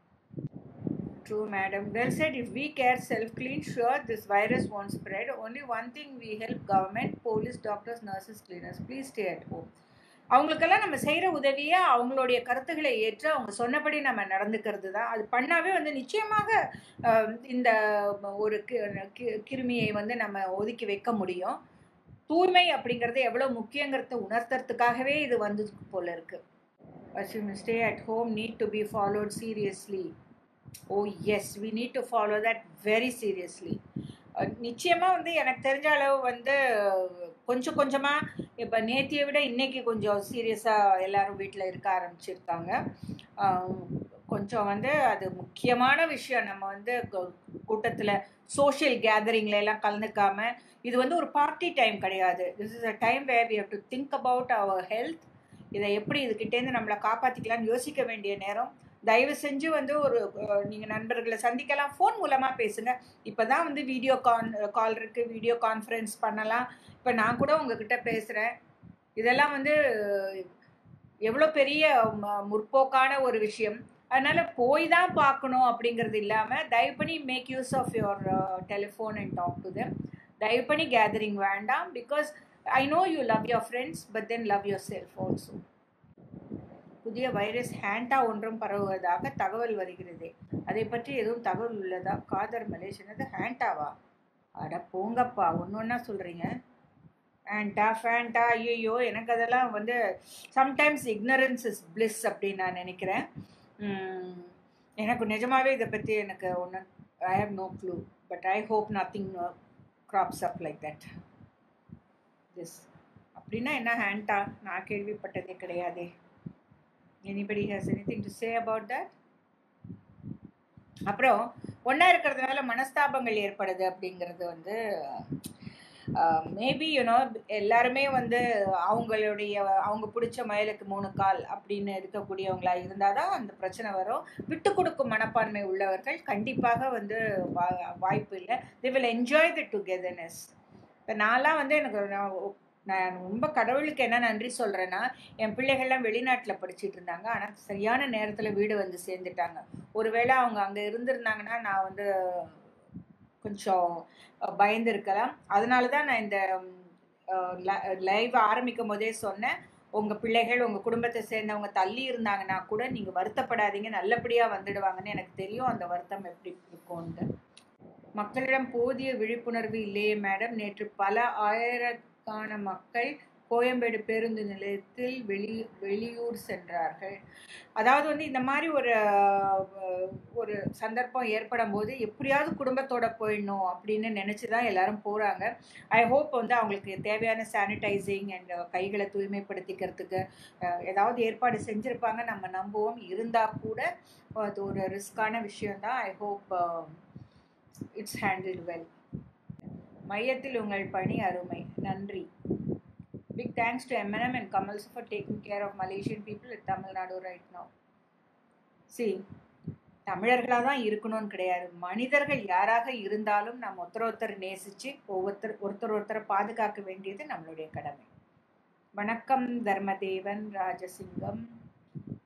True, madam. Well said. If we care self-clean, sure, this virus won't spread. Only one thing we help government, police, doctors, nurses, cleaners. Please stay at home. அவங்களுக்கெல்லாம் நம்ம செய்கிற உதவியை அவங்களுடைய கருத்துக்களை ஏற்று அவங்க சொன்னபடி நம்ம நடந்துக்கிறது தான் அது பண்ணாவே வந்து நிச்சயமாக அஹ், இந்த ஒரு கி- கி- கிருமியை வந்து நம்ம ஒதுக்கி வைக்க முடியும் தூய்மை அப்படிங்கிறது எவ்வளோ முக்கியங்கிறத உணர்த்துறதுக்காகவே இது வந்தது போல இருக்கு stay at home need to be followed seriously oh yes we need to follow that very seriously நிச்சயமாக வந்து எனக்கு தெரிஞ்ச அளவு வந்து கொஞ்சம் கொஞ்சமாக இப்போ நேத்தியை விட இன்னைக்கு கொஞ்சம் சீரியஸாக எல்லாரும் வீட்டில் இருக்க ஆரம்பிச்சிருக்காங்க அஹ், கொஞ்சம் வந்து அது முக்கியமான விஷயம் நம்ம வந்து கூட்டத்தில் சோஷியல் கேதரிங்ல எல்லாம் கலந்துக்காம இது வந்து ஒரு பார்ட்டி டைம் கிடையாது this is a time where we have to think about our health இதை எப்படி இதுகிட்டேருந்து நம்மளை காப்பாற்றிக்கலாம்னு யோசிக்க வேண்டிய நேரம் தயவு செஞ்சு வந்து ஒரு அஹ், நீங்க நண்பர்களை சந்திக்கலாம் ஃபோன் மூலமா பேசுங்க இப்பதான் வந்து வீடியோ கான் கால் இருக்கு வீடியோ கான்ஃபரன்ஸ் பண்ணலாம் இப்போ நான் கூட உங்ககிட்ட பேசுறேன் இதெல்லாம் வந்து எவ்வளோ பெரிய ம- முற்போக்கான ஒரு விஷயம் அதனால போய் தான் பார்க்கணும் அப்படிங்கிறது இல்லாமல் தயவு பண்ணி make use of your telephone and talk to them தயவு பண்ணி கேதரிங் வேண்டாம் because I know you love your friends but then love yourself also புதிய வைரஸ் ஹேண்டா ஒன்றும் பரவுவதாக தகவல் வருகிறது அதை பற்றி எதுவும் தகவல் உள்ளதா காதர் மலேசியனது ஹேண்டாவா அட போங்கப்பா ஒன்று ஒன்றா சொல்கிறீங்க ஹேண்டா ஃபேண்டா ஐயோ எனக்கு அதெல்லாம் வந்து சம்டைம்ஸ் ignorance இஸ் bliss அப்படின்னு நான் நினைக்கிறேன் உம், எனக்கு நிஜமாவே இதை பற்றி எனக்கு ஒன்று I have no clue but I hope nothing crops up like that this அப்படின்னா என்ன ஹேண்டா நான் கேள்விப்பட்டதே கிடையாதே anybody has anything to say about that அப்புறம் ஒன்றா இருக்கிறதுனால மனஸ்தாபங்கள் ஏற்படுது அப்படிங்கிறது வந்து மேபி யூனோ எல்லாருமே வந்து அவங்களுடைய அவங்க பிடிச்ச மயிலுக்கு மூணு கால் அப்படின்னு இருக்கக்கூடியவங்களா இருந்தால் தான் அந்த பிரச்சனை வரும் விட்டு கொடுக்கும் மனப்பான்மை உள்ளவர்கள் கண்டிப்பாக வந்து வா- வாய்ப்பு இல்லை they will enjoy the togetherness இப்போ நான்லாம் வந்து எனக்கு நான் ஒ- நான் ரொம்ப கடவுளுக்கு என்ன நன்றி சொல்கிறேன்னா என் பிள்ளைகள்லாம் வெளிநாட்டில் படிச்சிட்டு இருந்தாங்க ஆனால் சரியான நேரத்தில் வீடு வந்து சேர்ந்துட்டாங்க ஒருவேளை அவங்க அங்கே இருந்திருந்தாங்கன்னா நான் வந்து கொஞ்சம் அஹ், பயந்திருக்கலாம் அதனால தான் நான் இந்த லைவ் ஆரம்பிக்கும் போதே சொன்னேன் உங்கள் பிள்ளைகள் உங்கள் குடும்பத்தை சேர்ந்தவங்க தள்ளி இருந்தாங்கன்னா கூட நீங்கள் வருத்தப்படாதீங்க நல்லபடியாக வந்துடுவாங்கன்னு எனக்கு தெரியும் அந்த வருத்தம் எப்படி இருக்கும்ன்ட்டு மக்களிடம் போதிய விழிப்புணர்வு இல்லையே மேடம் நேற்று பல ஆயிரக்கான மக்கள் கோயம்பேடு பேருந்து நிலையத்தில் வெளி வெளியூர் சென்றார்கள் அதாவது வந்து இந்த மாதிரி ஒரு அஹ், ஒரு சந்தர்ப்பம் ஏற்படும் போது எப்படியாவது குடும்பத்தோட போயிடணும் அப்படின்னு நினச்சி தான் எல்லாரும் போகிறாங்க ஐ ஹோப் வந்து அவங்களுக்கு தேவையான சானிடைசிங் அண்ட் கைகளை தூய்மைப்படுத்திக்கிறதுக்கு அஹ், ஏதாவது ஏற்பாடு செஞ்சுருப்பாங்க நம்ம நம்புவோம் இருந்தால் கூட அது ஒரு ரிஸ்கான விஷயம்தான் I hope it's handled well மையத்தில் உங்கள் பணி அருமை நன்றி big thanks to MNM and Kamal's for taking care of Malaysian people in Tamil Nadu right no see தமிழர்களாக தான் இருக்கணும்னு கிடையாது மனிதர்கள் யாராக இருந்தாலும் நம்ம ஒருத்தர் ஒருத்தர் நேசித்து ஒவ்வொருத்தர் ஒருத்தர் ஒருத்தரை பாதுகாக்க வேண்டியது நம்மளுடைய கடமை வணக்கம் Dharmadevan Rajasingam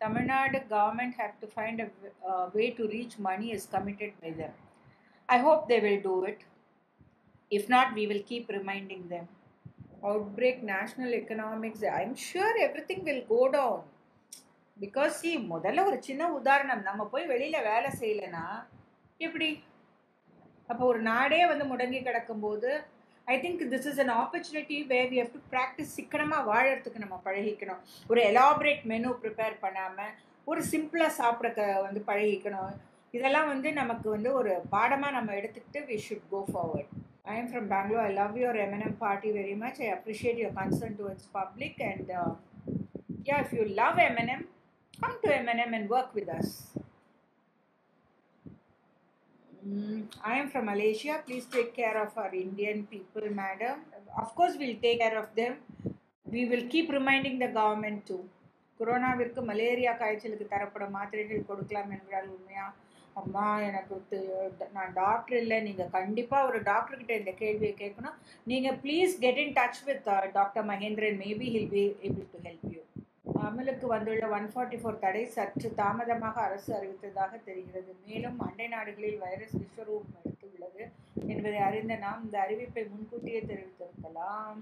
Tamil Nadu government have to find a w- uh, way to reach money is committed by them. I hope they will do it. If not, we will keep reminding them. Outbreak national economics. I'm sure everything will go down. Because see முதல்ல ஒரு சின்ன உதாரணம் நம்ம போய் வெளியில் வேலை செய்யலைன்னா எப்படி அப்போ ஒரு நாடே வந்து முடங்கி கிடக்கும்போது I think this is an opportunity where we have to practice சிக்கனமாக வாழறதுக்கு நம்ம பழகிக்கணும் ஒரு எலாபரேட் மெனு ப்ரிப்பேர் பண்ணாமல் ஒரு சிம்பிளாக சாப்பிட க வந்து பழகிக்கணும் இதெல்லாம் வந்து நமக்கு வந்து ஒரு பாடமாக நம்ம எடுத்துக்கிட்டு we should go forward I am from Bangalore I love your MNM party very much I appreciate your concern towards public and yeah if you love M&M come to M&M and work with us Mm, I am from Malaysia. Please take care of our Indian people, madam. Of course, we'll take care of them. We will keep reminding the government too. கொரோனாவிற்கு malaria காய்ச்சலுக்கு தரப்படும் மாத்திரைகள் கொடுக்கலாம் என்றால் உண்மையா அம்மா எனக்கு தெ- நான் டாக்டர் இல்லை நீங்கள் கண்டிப்பாக ஒரு டாக்டர்கிட்ட இந்த கேள்வியை கேட்கணும் நீங்கள் please get in touch with doctor Mahendran maybe he'll be able to help you அமலுக்கு வந்துள்ள ஒன் ஃபார்ட்டி ஃபோர் தடை சற்று தாமதமாக அரசு அறிவித்ததாக தெரிகிறது மேலும் அண்டை நாடுகளில் வைரஸ் விஸ்வரூபம் எடுத்துள்ளது என்பதை அறிந்த நாம் இந்த அறிவிப்பை முன்கூட்டியே தெரிவித்திருக்கலாம்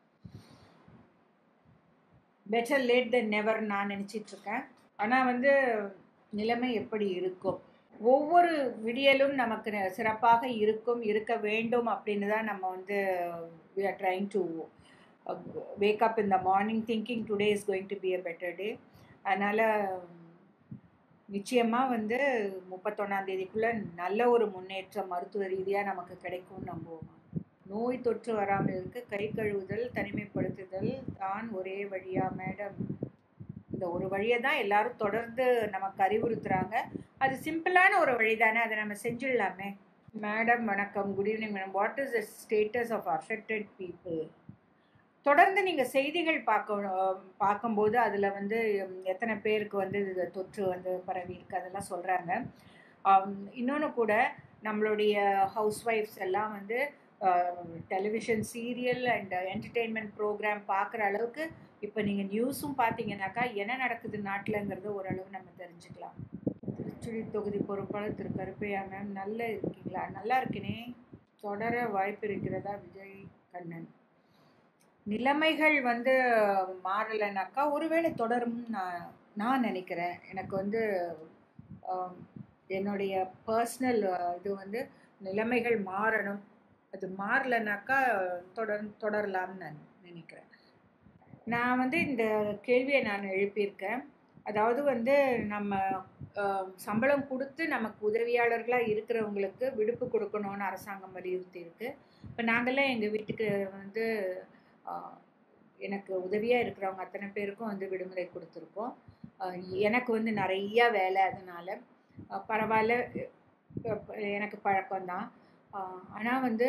பெட்டர் லேட் தென் நெவர் நான் நினச்சிட்டு இருக்கேன் ஆனால் வந்து நிலைமை எப்படி இருக்கும் ஒவ்வொரு விடியலும் நமக்கு ந- சிறப்பாக இருக்கும் இருக்க வேண்டும் அப்படின்னு தான் நம்ம வந்து we are trying to uh, wake up in the morning thinking today is going to be a better day அதனால் நிச்சயமாக வந்து முப்பத்தொன்னாம் தேதிக்குள்ளே நல்ல ஒரு முன்னேற்றம் மருத்துவ ரீதியாக நமக்கு கிடைக்கும்னு நம்புவோம் நோய் தொற்று வராமல் இருக்க கை கழுவுதல் தனிமைப்படுத்துதல் தான் ஒரே வழியா மேடம் இந்த ஒரு வழியை தான் எல்லாரும் தொடர்ந்து நமக்கு அறிவுறுத்துறாங்க அது சிம்பிளான ஒரு வழி தானே அதை நம்ம செஞ்சிடலாமே மேடம் வணக்கம் good evening madam what is the status of affected people தொடர்ந்து நீங்கள் செய்திகள் பார்க்க பார்க்கும்போது அதில் வந்து உம், எத்தனை பேருக்கு வந்து இது தொற்று வந்து பரவி இருக்கு அதெல்லாம் சொல்கிறாங்க இன்னொன்று கூட நம்மளுடைய ஹவுஸ் ஒய்ஃப்ஸ் எல்லாம் வந்து television serial and entertainment program பார்க்குற அளவுக்கு இப்போ நீங்கள் நியூஸும் பார்த்தீங்கன்னாக்கா என்ன நடக்குது நாட்டிலங்கிறது ஓரளவு நம்ம தெரிஞ்சுக்கலாம் திருச்சுழி தொகுதி பொறுப்பாளர் திரு கருப்பையா மேம் நல்ல இருக்கீங்களா நல்லா இருக்கேனே தொடர வாய்ப்பு இருக்கிறதா விஜய் கண்ணன் நிலைமைகள் வந்து மாறலைனாக்கா ஒருவேளை தொடரும் நான் நான் நினைக்கிறேன் எனக்கு வந்து ஆம், என்னுடைய பர்சனல் இது வந்து நிலைமைகள் மாறணும் அது மாறலைனாக்கா தொடர் தொடரலாம்னு நான் நினைக்கிறேன் நான் வந்து இந்த கேள்வியை நான் எழுப்பியிருக்கேன் அதாவது வந்து நம்ம ஆஹ், சம்பளம் கொடுத்து நமக்கு உதவியாளர்களாக இருக்கிறவங்களுக்கு விடுப்பு கொடுக்கணும்னு அரசாங்கம் வலியுறுத்தி இருக்கு இப்போ நாங்கள்லாம் எங்கள் வீட்டுக்கு வந்து ஆஹ், எனக்கு உதவியாக இருக்கிறவங்க அத்தனை பேருக்கும் வந்து விடுமுறை கொடுத்துருக்கோம் ஆஹ், எனக்கு வந்து நிறையா வேலை அதனால ஆஹ், பரவாயில்ல அஹ், எனக்கு பழக்கம்தான் ஆனால் வந்து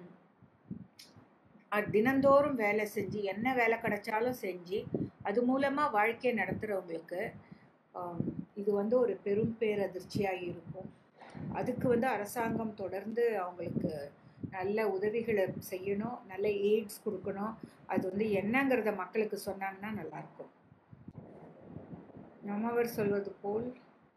அஹ், தினந்தோறும் வேலை செஞ்சு என்ன வேலை கிடைச்சாலும் செஞ்சு அது மூலமாக வாழ்க்கையை நடத்துகிறவங்களுக்கு இது வந்து ஒரு பெரும் பேரதிர்ச்சியாக இருக்கும் அதுக்கு வந்து அரசாங்கம் தொடர்ந்து அவங்களுக்கு நல்ல உதவிகளை செய்யணும் நல்ல எய்ட்ஸ் கொடுக்கணும் அது வந்து என்னங்கிறத மக்களுக்கு சொன்னாங்கன்னா நல்லாயிருக்கும் நம்மவர் சொல்வது போல்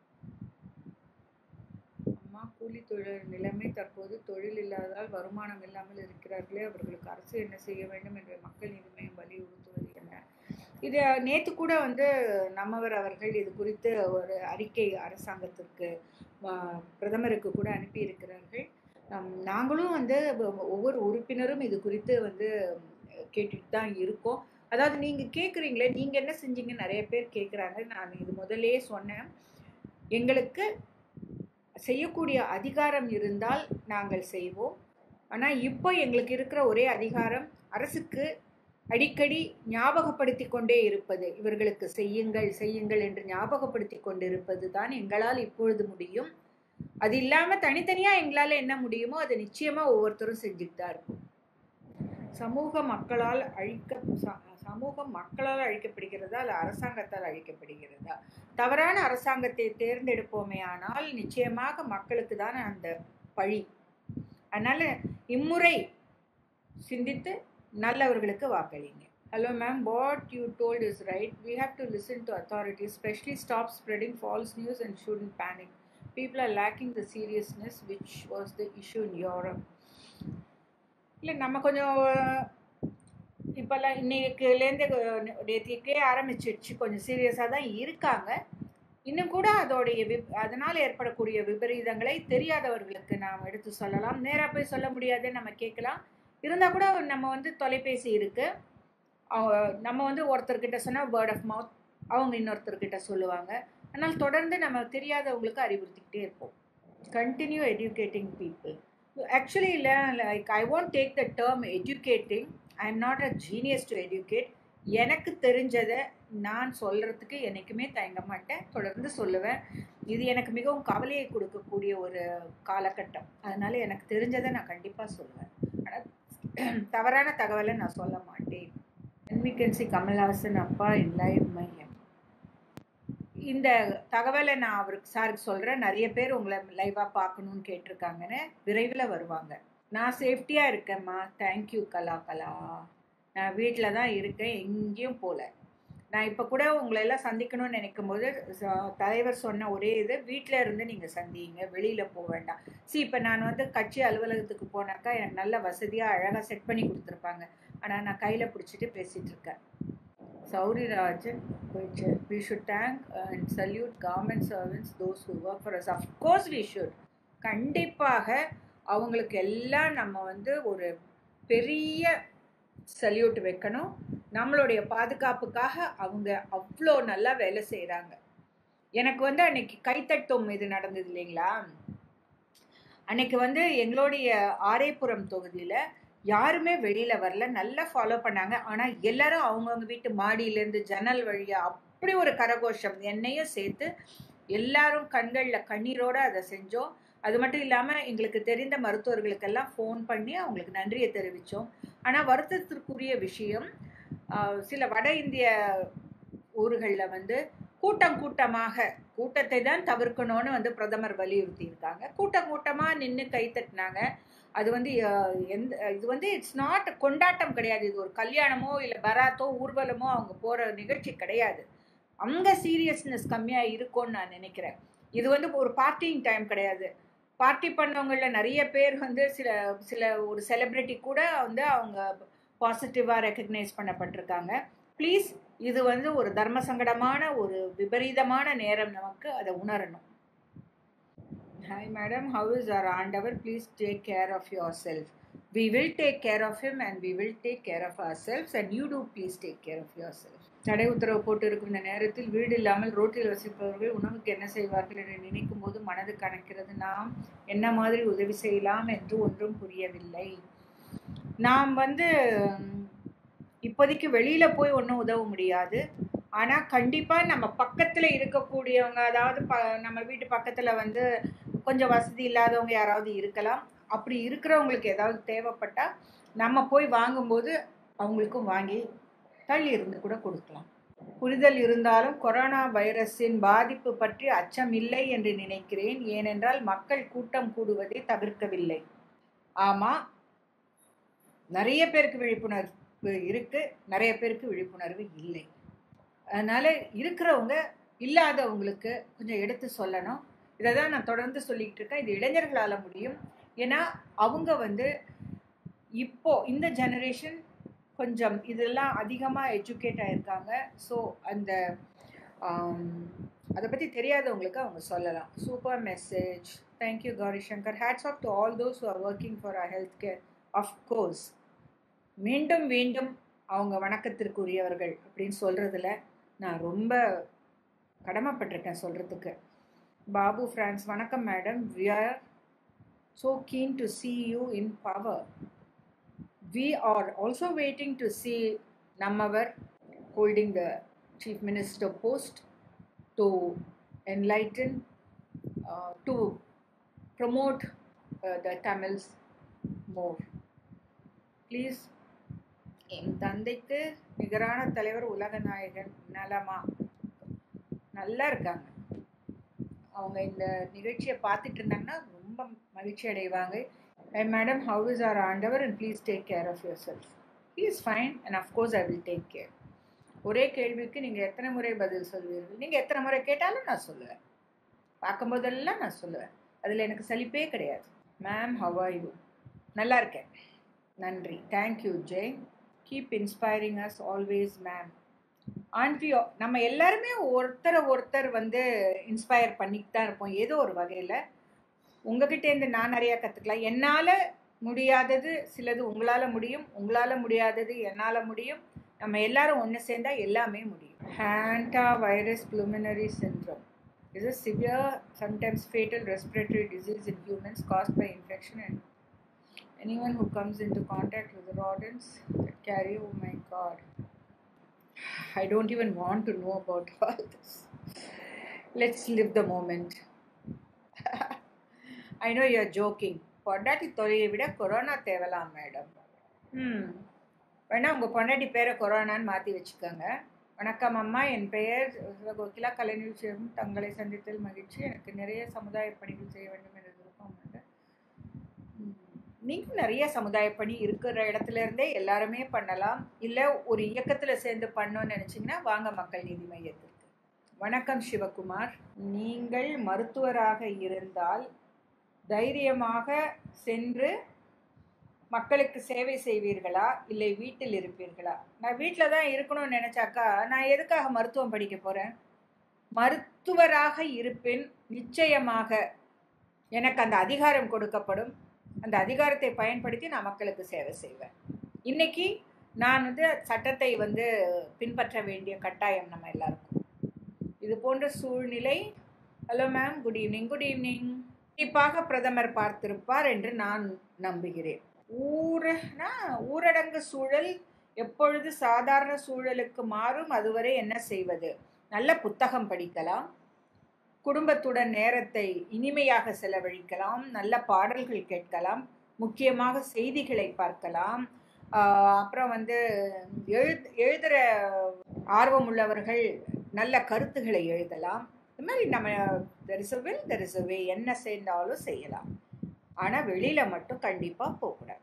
அம்மா கூலி தொழில் நிலைமை தற்போது தொழில் இல்லாததால் வருமானம் இல்லாமல் இருக்கிறார்களே அவர்களுக்கு அரசு என்ன செய்ய வேண்டும் என்ற மக்கள் நீதி மையம் வலியுறுத்துவது என்ன இது நேற்று கூட வந்து நம்மவர் அவர்கள் இது குறித்து ஒரு அறிக்கை அரசாங்கத்திற்கு ஆஹ், பிரதமருக்கு கூட அனுப்பியிருக்கிறார்கள் நம் நாங்களும் வந்து ஒ- ஒவ்வொரு உறுப்பினரும் இது குறித்து வந்து கேட்டுட்டு தான் இருக்கோம் அதாவது நீங்கள் கேட்குறீங்களே நீங்கள் என்ன செஞ்சீங்க நிறைய பேர் கேட்குறாங்க நான் இது முதல்லயே சொன்னேன் எங்களுக்கு செய்யக்கூடிய அதிகாரம் இருந்தால் நாங்கள் செய்வோம் ஆனால் இப்போ எங்களுக்கு இருக்கிற ஒரே அதிகாரம் அரசுக்கு அடிக்கடி ஞாபகப்படுத்தி கொண்டே இருப்பது இவர்களுக்கு செய்யுங்கள் செய்யுங்கள் என்று ஞாபகப்படுத்தி கொண்டிருப்பது தான் எங்களால் இப்பொழுது முடியும் அது இல்லாமல் தனித்தனியாக எங்களால் என்ன முடியுமோ அதை நிச்சயமாக ஒவ்வொருத்தரும் செஞ்சுட்டு தான் இருக்கும் சமூக மக்களால் அழிக்க ச- சமூகம் மக்களால் அழிக்கப்படுகிறதா அல்ல அரசாங்கத்தால் அழிக்கப்படுகிறதா தவறான அரசாங்கத்தை தேர்ந்தெடுப்போமே ஆனால் நிச்சயமாக மக்களுக்கு தான் அந்த பழி அதனால இம்முறை சிந்தித்து நல்லவர்களுக்கு வாக்களிங்க Hello, ma'am. What you told is right. We have to listen to authorities, especially stop spreading false news and shouldn't panic. People are lacking the seriousness, which was the issue in Europe. இல்லை நம்ம கொஞ்சம் இப்போல்லாம் இன்னைக்குலேருந்து நேற்றுக்கே ஆரம்பிச்சிடுச்சு கொஞ்சம் சீரியஸாக தான் இருக்காங்க இன்னும் கூட அதோடைய விப் அதனால் ஏற்படக்கூடிய விபரீதங்களை தெரியாதவர்களுக்கு நாம் எடுத்து சொல்லலாம் நேராக போய் சொல்ல முடியாது நம்ம கேட்கலாம் இருந்தால் கூட நம்ம வந்து தொலைபேசி இருக்குது நம்ம வந்து ஒருத்தர்கிட்ட சொன்னால் வேர்ட் ஆஃப் மவுத் அவங்க இன்னொருத்தர்கிட்ட சொல்லுவாங்க அதனால் தொடர்ந்து நம்ம தெரியாதவங்களுக்கு அறிவுறுத்திக்கிட்டே இருப்போம் கண்டினியூ எஜுகேட்டிங் பீப்புள் ஆக்சுவலி இல்லை like I won't take the term educating I am not a genius to educate எனக்கு தெரிஞ்சதை நான் சொல்கிறதுக்கு என்றைக்குமே தயங்க மாட்டேன் தொடர்ந்து சொல்லுவேன் இது எனக்கு மிகவும் கவலையை கொடுக்கக்கூடிய ஒரு காலகட்டம் அதனால் எனக்கு தெரிஞ்சதை நான் கண்டிப்பாக சொல்லுவேன் ஆனால் தவறான தகவலை நான் சொல்ல மாட்டேன் என்விகன்சி கமல்ஹாசன் அப்பா இன் லைவ் மையம் இந்த தகவலை நான் அவருக்கு சாருக்கு சொல்கிறேன் நிறைய பேர் உங்களை லைவாக பார்க்கணுன்னு கேட்டிருக்காங்கன்னு விரைவில் வருவாங்க நான் சேஃப்டியாக இருக்கேம்மா தேங்க்யூ கலா கலா நான் வீட்டில் தான் இருக்கேன் எங்கேயும் போகல நான் இப்போ கூட உங்களை எல்லாம் சந்திக்கணும்னு நினைக்கும் போது தலைவர் சொன்ன ஒரே இது வீட்டில் இருந்து நீங்கள் சந்திங்க வெளியில் போக வேண்டாம் சி இப்போ நான் வந்து கட்சி அலுவலகத்துக்கு போனாக்கா எனக்கு நல்ல வசதியாக அழகாக செட் பண்ணி கொடுத்துருப்பாங்க ஆனால் நான் கையில் பிடிச்சிட்டு பேசிகிட்டு இருக்கேன் சௌரிராஜன் போயிடுச்சு we should thank and salute government servants those who work for us of course we should கண்டிப்பாக அவங்களுக்கு எல்லாம் நம்ம வந்து ஒரு பெரிய சல்யூட் வைக்கணும் நம்மளுடைய பாதுகாப்புக்காக அவங்க அவ்வளோ நல்லா வேலை செய்கிறாங்க எனக்கு வந்து அன்னைக்கு கைத்தட்டும் இது நடந்தது இல்லைங்களா அன்னைக்கு வந்து எங்களுடைய ஆரேபுரம் தொகுதியில் யாருமே வெளியில் வரல நல்லா ஃபாலோ பண்ணாங்க ஆனால் எல்லாரும் அவங்கவுங்க வீட்டு மாடியிலேருந்து ஜன்னல் வழியாக அப்படி ஒரு கரகோஷம் என்னையும் சேர்த்து எல்லாரும் கண்களில் கண்ணீரோடு அதை செஞ்சோம் அது மட்டும் இல்லாமல் எங்களுக்கு தெரிந்த மருத்துவர்களுக்கெல்லாம் ஃபோன் பண்ணி அவங்களுக்கு நன்றியை தெரிவித்தோம் ஆனால் வருத்தத்திற்குரிய விஷயம் சில வட இந்திய ஊர்களில் வந்து கூட்டம் கூட்டமாக கூட்டத்தை தான் தவிர்க்கணும்னு வந்து பிரதமர் வலியுறுத்தி இருக்காங்க கூட்டம் கூட்டமாக நின்று கை தட்டினாங்க அது வந்து எந்த இது வந்து இட்ஸ் நாட் கொண்டாட்டம் கிடையாது இது ஒரு கல்யாணமோ இல்லை பராத்தோ ஊர்வலமோ அவங்க போகிற நிகழ்ச்சி கிடையாது அங்கே சீரியஸ்னஸ் கம்மியாக இருக்கும்னு நான் நினைக்கிறேன் இது வந்து ஒரு பார்ட்டிங் டைம் கிடையாது பார்ட்டி பண்ணவங்களில் நிறைய பேர் வந்து சில சில ஒரு செலிப்ரிட்டி கூட வந்து அவங்க பாசிட்டிவாக ரெக்கக்னைஸ் பண்ணப்பட்டிருக்காங்க ப்ளீஸ் இது வந்து ஒரு தர்ம சங்கடமான ஒரு விபரீதமான நேரம் நமக்கு அதை உணரணும் hi madam how is are Aandavar please take care of yourself we will take care of him and we will take care of ourself and you too please take care of yourself தடை உத்தரவு போட்டு இருக்கும் இந்த நேரத்தில் வீடு இல்லாமல் ரோட்டில் வசிப்பவர்கள் உணவுக்கு என்ன செய்வார்கள் என்று நினைக்கும் போது மனது கணக்கிறது நாம் என்ன மாதிரி உதவி செய்யலாம் என்று ஒன்றும் புரியவில்லை நாம் வந்து இப்போதைக்கு வெளியில் போய் ஒன்றும் உதவ முடியாது ஆனால் கண்டிப்பாக நம்ம பக்கத்தில் இருக்கக்கூடியவங்க அதாவது ப நம்ம வீட்டு பக்கத்தில் வந்து கொஞ்சம் வசதி இல்லாதவங்க யாராவது இருக்கலாம் அப்படி இருக்கிறவங்களுக்கு ஏதாவது தேவைப்பட்டால் நம்ம போய் வாங்கும்போது அவங்களுக்கும் வாங்கி தள்ளி இருந்து கூட கொடுக்கலாம் புரிதல் இருந்தாலும் கொரோனா வைரஸின் பாதிப்பு பற்றி அச்சம் இல்லை என்று நினைக்கிறேன் ஏனென்றால் மக்கள் கூட்டம் கூடுவதை தவிர்க்கவில்லை ஆமாம் நிறைய பேருக்கு விழிப்புணர்வு இருக்கு நிறைய பேருக்கு விழிப்புணர்வு இல்லை அதனால இருக்கிறவங்க இல்லாதவங்களுக்கு கொஞ்சம் எடுத்து சொல்லணும் இதை தான் நான் தொடர்ந்து சொல்லிக்கிட்டு இருக்கேன் இது இளைஞர்களால் முடியும் ஏன்னா அவங்க வந்து இப்போ இந்த ஜெனரேஷன் கொஞ்சம் இதெல்லாம் அதிகமாக எஜுகேட் ஆகிருக்காங்க ஸோ அந்த அதை பற்றி தெரியாதவங்களுக்கு அவங்க சொல்லலாம் super message thank you Gowri Shankar hats off to all those are working for a health care of course மீண்டும் மீண்டும் அவங்க வணக்கத்திற்குரியவர்கள் அப்படின்னு சொல்கிறதுல நான் ரொம்ப கடமைப்பட்டிருக்கேன் சொல்கிறதுக்கு பாபு ஃப்ரான்ஸ் வணக்கம் madam we are so keen to see you in power we are also waiting to see Namavar holding the chief minister post to enlighten, uh, to promote uh, the Tamils more. Please, என் தந்தைக்கு நிகரான தலைவர் உலக நாயகன் நலமா நல்லா இருக்காங்க அவங்க இந்த நிகழ்ச்சியை பார்த்துட்டு இருந்தாங்கன்னா ரொம்ப மகிழ்ச்சி அடைவாங்க Hey madam, how is our Andavar and please take care of yourself. Is fine and of course I will take care ஒரே கேள்விக்கு நீங்கள் எத்தனை முறை பதில் சொல்வீர்கள் நீங்கள் எத்தனை முறை கேட்டாலும் நான் சொல்லுவேன் பார்க்கும்போதெல்லாம் நான் சொல்லுவேன் அதில் எனக்கு சலிப்பே கிடையாது மேம் ஹவ் ஆர் யூ நல்லா இருக்கேன் நன்றி thank you Jai keep inspiring us always ma'am ஆன்டியோ நம்ம எல்லாருமே ஒருத்தரை ஒருத்தர் வந்து இன்ஸ்பயர் பண்ணிட்டு தான் இருப்போம் ஏதோ ஒரு வகையில் உங்ககிட்டேருந்து நான் நிறையா கற்றுக்கலாம் என்னால் முடியாதது சிலது உங்களால் முடியும் உங்களால் முடியாதது என்னால் முடியும் நம்ம எல்லாரும் ஒன்று சேர்ந்தா எல்லாமே முடியும் hanta virus pulmonary syndrome is a severe, sometimes fatal respiratory disease in humans caused by infection and anyone who comes into contact with the rodents that carry, oh my god. I don't even want to know about all this. Let's live the moment. I know you're joking. பொண்டாட்டி தொழிலை விட corona தேவலாம் madam ம் வேணா உங்கள் பொண்டாட்டி பேரை கொரோனான்னு மாற்றி வச்சுக்கோங்க வணக்கம் அம்மா என் பெயர் கோகிலா கலைநிகழ்ச்சியும் தங்களை சந்தித்தல் மகிழ்ச்சி எனக்கு நிறைய சமுதாய பணிகள் செய்ய வேண்டும் என்ற விருப்பம் உண்டு ம், நீங்களும் நிறைய சமுதாய பணி இருக்கிற இடத்துல இருந்தே எல்லாருமே பண்ணலாம் இல்லை ஒரு இயக்கத்தில் சேர்ந்து பண்ணோன்னு நினச்சிங்கன்னா வாங்க மக்கள் நீதி மையத்திற்கு வணக்கம் சிவகுமார் நீங்கள் மருத்துவராக இருந்தால் தைரியமாக சென்று மக்களுக்கு சேவை செய்வீர்களா இல்லை வீட்டில் இருப்பீர்களா நான் வீட்டில் தான் இருக்கணும்னு நினச்சாக்கா நான் எதுக்காக மருத்துவம் படிக்க போகிறேன் மருத்துவராக இருப்பின் நிச்சயமாக எனக்கு அந்த அதிகாரம் கொடுக்கப்படும் அந்த அதிகாரத்தை பயன்படுத்தி நான் மக்களுக்கு சேவை செய்வேன் இன்னைக்கு நான் வந்து சட்டத்தை வந்து பின்பற்ற வேண்டிய கட்டாயம் நம்ம எல்லாருக்கும் இது போன்ற சூழ்நிலை hello ma'am good evening good evening கண்டிப்பாக பிரதமர் பார்த்திருப்பார் என்று நான் நம்புகிறேன் ஊரனா ஊரடங்கு சூழல் எப்பொழுது சாதாரண சூழலுக்கு மாறும் அதுவரை என்ன செய்வது நல்ல புத்தகம் படிக்கலாம் குடும்பத்துடன் நேரத்தை இனிமையாக செலவழிக்கலாம் நல்ல பாடல்கள் கேட்கலாம் முக்கியமாக செய்திகளை பார்க்கலாம் ஆஹ் அப்புறம் வந்து எழுத் எழுதுகிற ஆர்வமுள்ளவர்கள் நல்ல கருத்துக்களை எழுதலாம் இது மாதிரி நம்ம there is will there is way என்ன செய்தாலும் செய்யலாம் ஆனால் வெளியில் மட்டும் கண்டிப்பாக போகக்கூடாது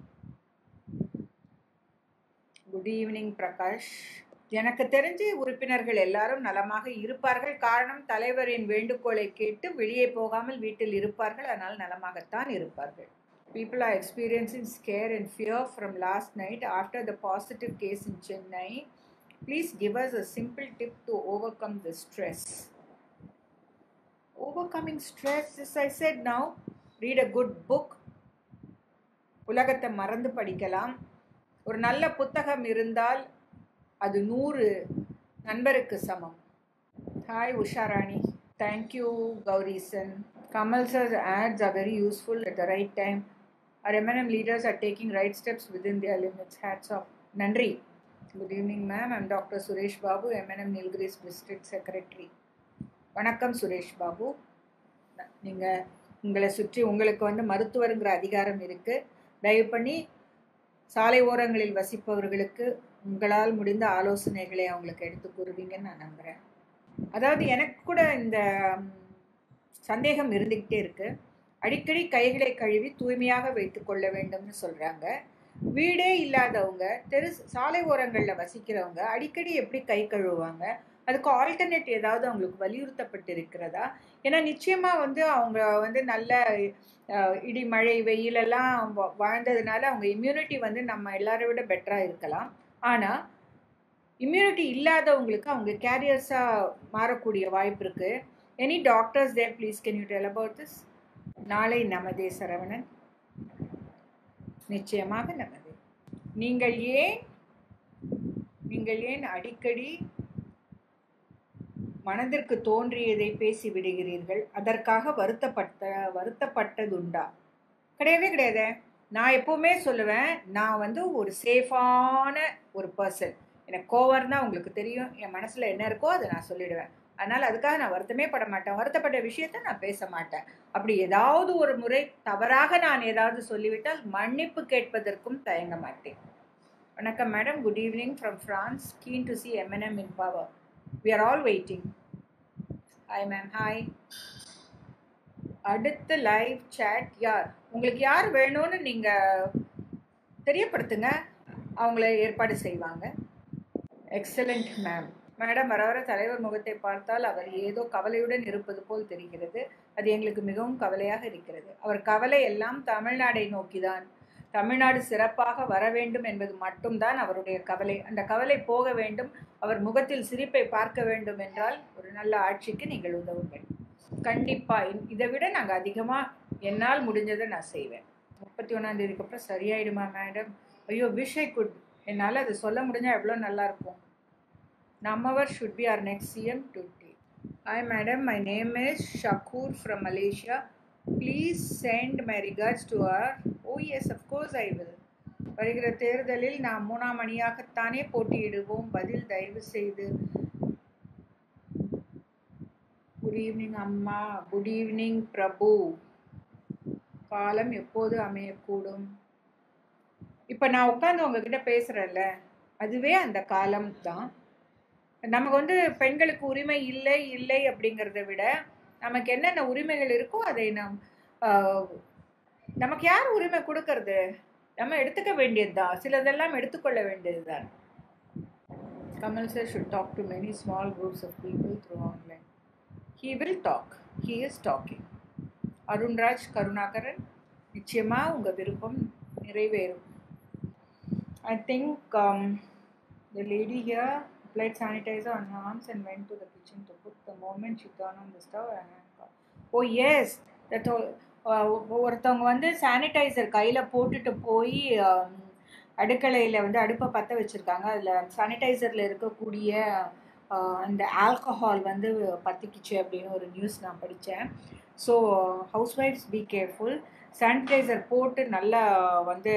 குட் ஈவினிங் பிரகாஷ் எனக்கு தெரிஞ்சு உறுப்பினர்கள் எல்லாரும் நலமாக இருப்பார்கள் காரணம் தலைவரின் வேண்டுகோளை கேட்டு வெளியே போகாமல் வீட்டில் இருப்பார்கள் அதனால் நலமாகத்தான் இருப்பார்கள் People are experiencing scare and fear from last night after the positive case in Chennai. Please give us a simple tip to overcome the stress. Overcoming stress, as I said now, read a good book. உலகத்தை மறந்து படிக்கலாம் ஒரு நல்ல புத்தகம் இருந்தால் அது நூறு நண்பருக்கு சமம் hi Usharani thank you Gowrisan Kamal sir ads are very useful at the right time. Our M&M leaders are taking right steps within their limits. Hats off. நன்றி good evening ma'am I'm doctor Suresh Babu MNM Nilgiris district secretary வணக்கம் சுரேஷ் பாபு நீங்கள் உங்களை சுற்றி உங்களுக்கு வந்து மருத்துவருங்கிற அதிகாரம் இருக்குது தயவு பண்ணி சாலை ஓரங்களில் வசிப்பவர்களுக்கு உங்களால் முடிந்த ஆலோசனைகளை அவங்களுக்கு எடுத்து கூறுவீங்கன்னு நான் நம்புகிறேன் அதாவது எனக்கு கூட இந்த ம், சந்தேகம் இருந்துக்கிட்டே இருக்குது அடிக்கடி கைகளை கழுவி தூய்மையாக வைத்து கொள்ள வேண்டும்னு சொல்கிறாங்க வீடே இல்லாதவங்க தெரு சாலை ஓரங்களில் வசிக்கிறவங்க அடிக்கடி எப்படி கை கழுவுவாங்க அதுக்கு ஆல்டர்னேட் ஏதாவது அவங்களுக்கு வலியுறுத்தப்பட்டு இருக்கிறதா ஏன்னா நிச்சயமாக வந்து அவங்க வந்து நல்ல அஹ், இடி மழை வெயிலெல்லாம் வா- வாழ்ந்ததுனால அவங்க இம்யூனிட்டி வந்து நம்ம எல்லாரை விட பெட்டராக இருக்கலாம் ஆனால் இம்யூனிட்டி இல்லாதவங்களுக்கு அவங்க கேரியர்ஸாக மாறக்கூடிய வாய்ப்பு இருக்குது any doctors there please can you tell about this நாளை நமதே சரவணன் நிச்சயமாக நமது நீங்கள் ஏன் நீங்கள் ஏன் அடிக்கடி மனதிற்கு தோன்றியதை பேசி விடுகிறீர்கள் அதற்காக வருத்தப்பட்ட வருத்தப்பட்டதுண்டா கிடையவே கிடையாது நான் எப்பவுமே சொல்லுவேன் நான் வந்து ஒரு சேஃபான ஒரு பர்சன் எனக்கு கோவம் தான் உங்களுக்கு தெரியும் என் மனசில் என்ன இருக்கோ அதை நான் சொல்லிடுவேன் அதனால் அதுக்காக நான் வருத்தமே பட மாட்டேன் வருத்தப்பட்ட விஷயத்த நான் பேச மாட்டேன் அப்படி ஏதாவது ஒரு முறை தவறாக நான் ஏதாவது சொல்லிவிட்டால் மன்னிப்பு கேட்பதற்கும் தயங்க மாட்டேன் வணக்கம் madam good evening from France keen to see MNM in power we are all waiting hi ma'am hi அடுத்த லைவ் chat யார் உங்களுக்கு யார் வேணும்னு நீங்கள் தெரியப்படுத்துங்க அவங்கள ஏற்பாடு செய்வாங்க எக்ஸலண்ட் மேம் மேடம் வர வர தலைவர் முகத்தை பார்த்தால் அவர் ஏதோ கவலையுடன் இருப்பது போல் தெரிகிறது அது எங்களுக்கு மிகவும் கவலையாக இருக்கிறது அவர் கவலை எல்லாம் தமிழ்நாடை நோக்கிதான் தமிழ்நாடு சிறப்பாக வர வேண்டும் என்பது மட்டும்தான் அவருடைய கவலை அந்த கவலை போக வேண்டும் அவர் முகத்தில் சிரிப்பை பார்க்க வேண்டும் என்றால் ஒரு நல்ல ஆட்சிக்கு நீங்கள் உதவுங்கள் கண்டிப்பாக இதை விட நாங்கள் அதிகமாக என்னால் முடிஞ்சதை நான் செய்வேன் முப்பத்தி ஒன்றாம் தேதிக்கு அப்புறம் சரியாயிடுமா மேடம் ஐயோ விஷ் ஐ குட் என்னால் அது சொல்ல முடிஞ்சால் எவ்வளோ நல்லாயிருக்கும் நம்மவர் should be our next CM duty hi madam my name is Shakoor from Malaysia please send my regards to our oh yes of course I will வருகிற தேர்தலில் நாம் மூணாம் அணியாகத்தானே போட்டியிடுவோம் பதில் தயவு செய்து குட் ஈவினிங் அம்மா குட் ஈவினிங் பிரபு காலம் எப்போது அமையக்கூடும் இப்போ நான் உட்காந்து உங்ககிட்ட பேசுகிறேன்ல அதுவே அந்த காலம் தான் நமக்கு வந்து பெண்களுக்கு உரிமை இல்லை இல்லை அப்படிங்கிறத விட நமக்கு என்னென்ன உரிமைகள் இருக்கோ அதை நாம் நமக்கு யார் உரிமை கொடுக்கறது நம்ம எடுத்துக்க வேண்டியது தான் சிலதெல்லாம் எடுத்துக்கொள்ள வேண்டியது தான் Kamal sir should talk to many small groups of people through online he will talk he is talking Arunraj Karunakaran நிச்சயமாக உங்கள் விருப்பம் நிறைவேறும் I think the lady here applied sanitizer on her arms and went to the kitchen to cook. The moment she turned on the stove, and oh yes, that ஒருத்தவங்க வந்து sanitiser கையில் போட்டுட்டு போய் அடுக்கலையில் வந்து அடுப்பை பற்ற வச்சுருக்காங்க அதில் சானிடைசரில் இருக்கக்கூடிய அந்த ஆல்கஹால் வந்து பற்றிக்கிச்சு அப்படின்னு ஒரு நியூஸ் நான் படித்தேன் so house wives be careful sanitizer போட்டு நல்லா வந்து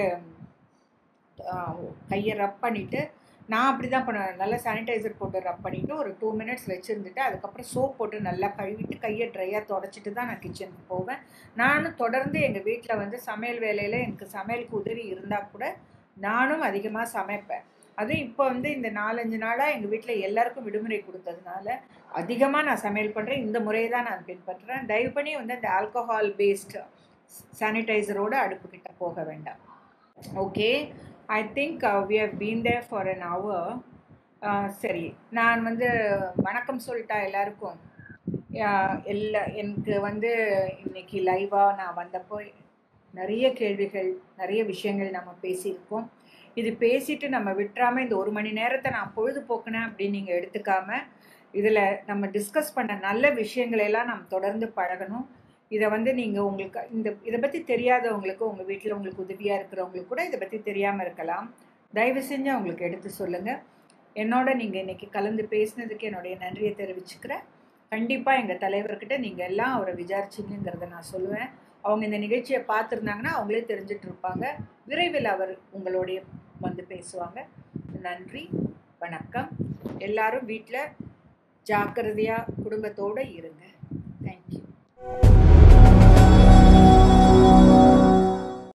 கையை ரப் பண்ணிவிட்டு நான் அப்படி தான் பண்ணுவேன் நல்லா சானிடைசர் போட்டு ரப் பண்ணிவிட்டு ஒரு டூ மினிட்ஸ் வச்சுருந்துட்டு அதுக்கப்புறம் சோப் போட்டு நல்லா கழுவிட்டு கையை ட்ரையாக தொடச்சிட்டு தான் நான் கிச்சனுக்கு போவேன் நானும் தொடர்ந்து எங்கள் வீட்டில் வந்து சமையல் வேலையில் எனக்கு சமையலுக்கு உதவி இருந்தால் கூட நானும் அதிகமாக சமைப்பேன் அதுவும் இப்போ வந்து இந்த நாலஞ்சு நாளாக எங்கள் வீட்டில் எல்லாருக்கும் விடுமுறை கொடுத்ததுனால அதிகமாக நான் சமையல் பண்ணுறேன் இந்த முறையை தான் நான் பின்பற்றுறேன் தயவு பண்ணி வந்து அந்த ஆல்கஹால் பேஸ்டு சானிடைசரோடு அடுப்புக்கிட்ட போக வேண்டாம் okay I think we have been there for an hour சரி நான் வந்து வணக்கம் சொல்லிட்டா எல்லாருக்கும் எல்லா எனக்கு வந்து இன்னைக்கு லைவாக நான் வந்தப்போ நிறைய கேள்விகள் நிறைய விஷயங்கள் நம்ம பேசியிருக்கோம் இது பேசிட்டு நம்ம விட்டுறாமல் இந்த ஒரு மணி நேரத்தை நான் பொழுதுபோக்குனேன் அப்படின்னு நீங்கள் எடுத்துக்காம இதில் நம்ம டிஸ்கஸ் பண்ண நல்ல விஷயங்களெல்லாம் நம்ம தொடர்ந்து பழகணும் இதை வந்து நீங்கள் உங்களுக்கு இந்த இதை பற்றி தெரியாதவங்களுக்கு உங்கள் வீட்டில் உங்களுக்கு உதவியாக இருக்கிறவங்களுக்கு கூட இதை பற்றி தெரியாமல் இருக்கலாம் தயவு செஞ்சு அவங்களுக்கு எடுத்து சொல்லுங்கள் என்னோட நீங்கள் இன்றைக்கி கலந்து பேசினதுக்கு என்னுடைய நன்றியை தெரிவிச்சுக்கிறேன் கண்டிப்பாக எங்கள் தலைவர்கிட்ட நீங்கள் எல்லாம் அவரை விசாரிச்சிங்கிறத நான் சொல்லுவேன் அவங்க இந்த நிகழ்ச்சியை பார்த்துருந்தாங்கன்னா அவங்களே தெரிஞ்சிட்டு இருப்பாங்க விரைவில் அவர் உங்களுடைய வந்து பேசுவாங்க நன்றி வணக்கம் எல்லாரும் வீட்டில் ஜாக்கிரதையாக குடும்பத்தோடு இருங்க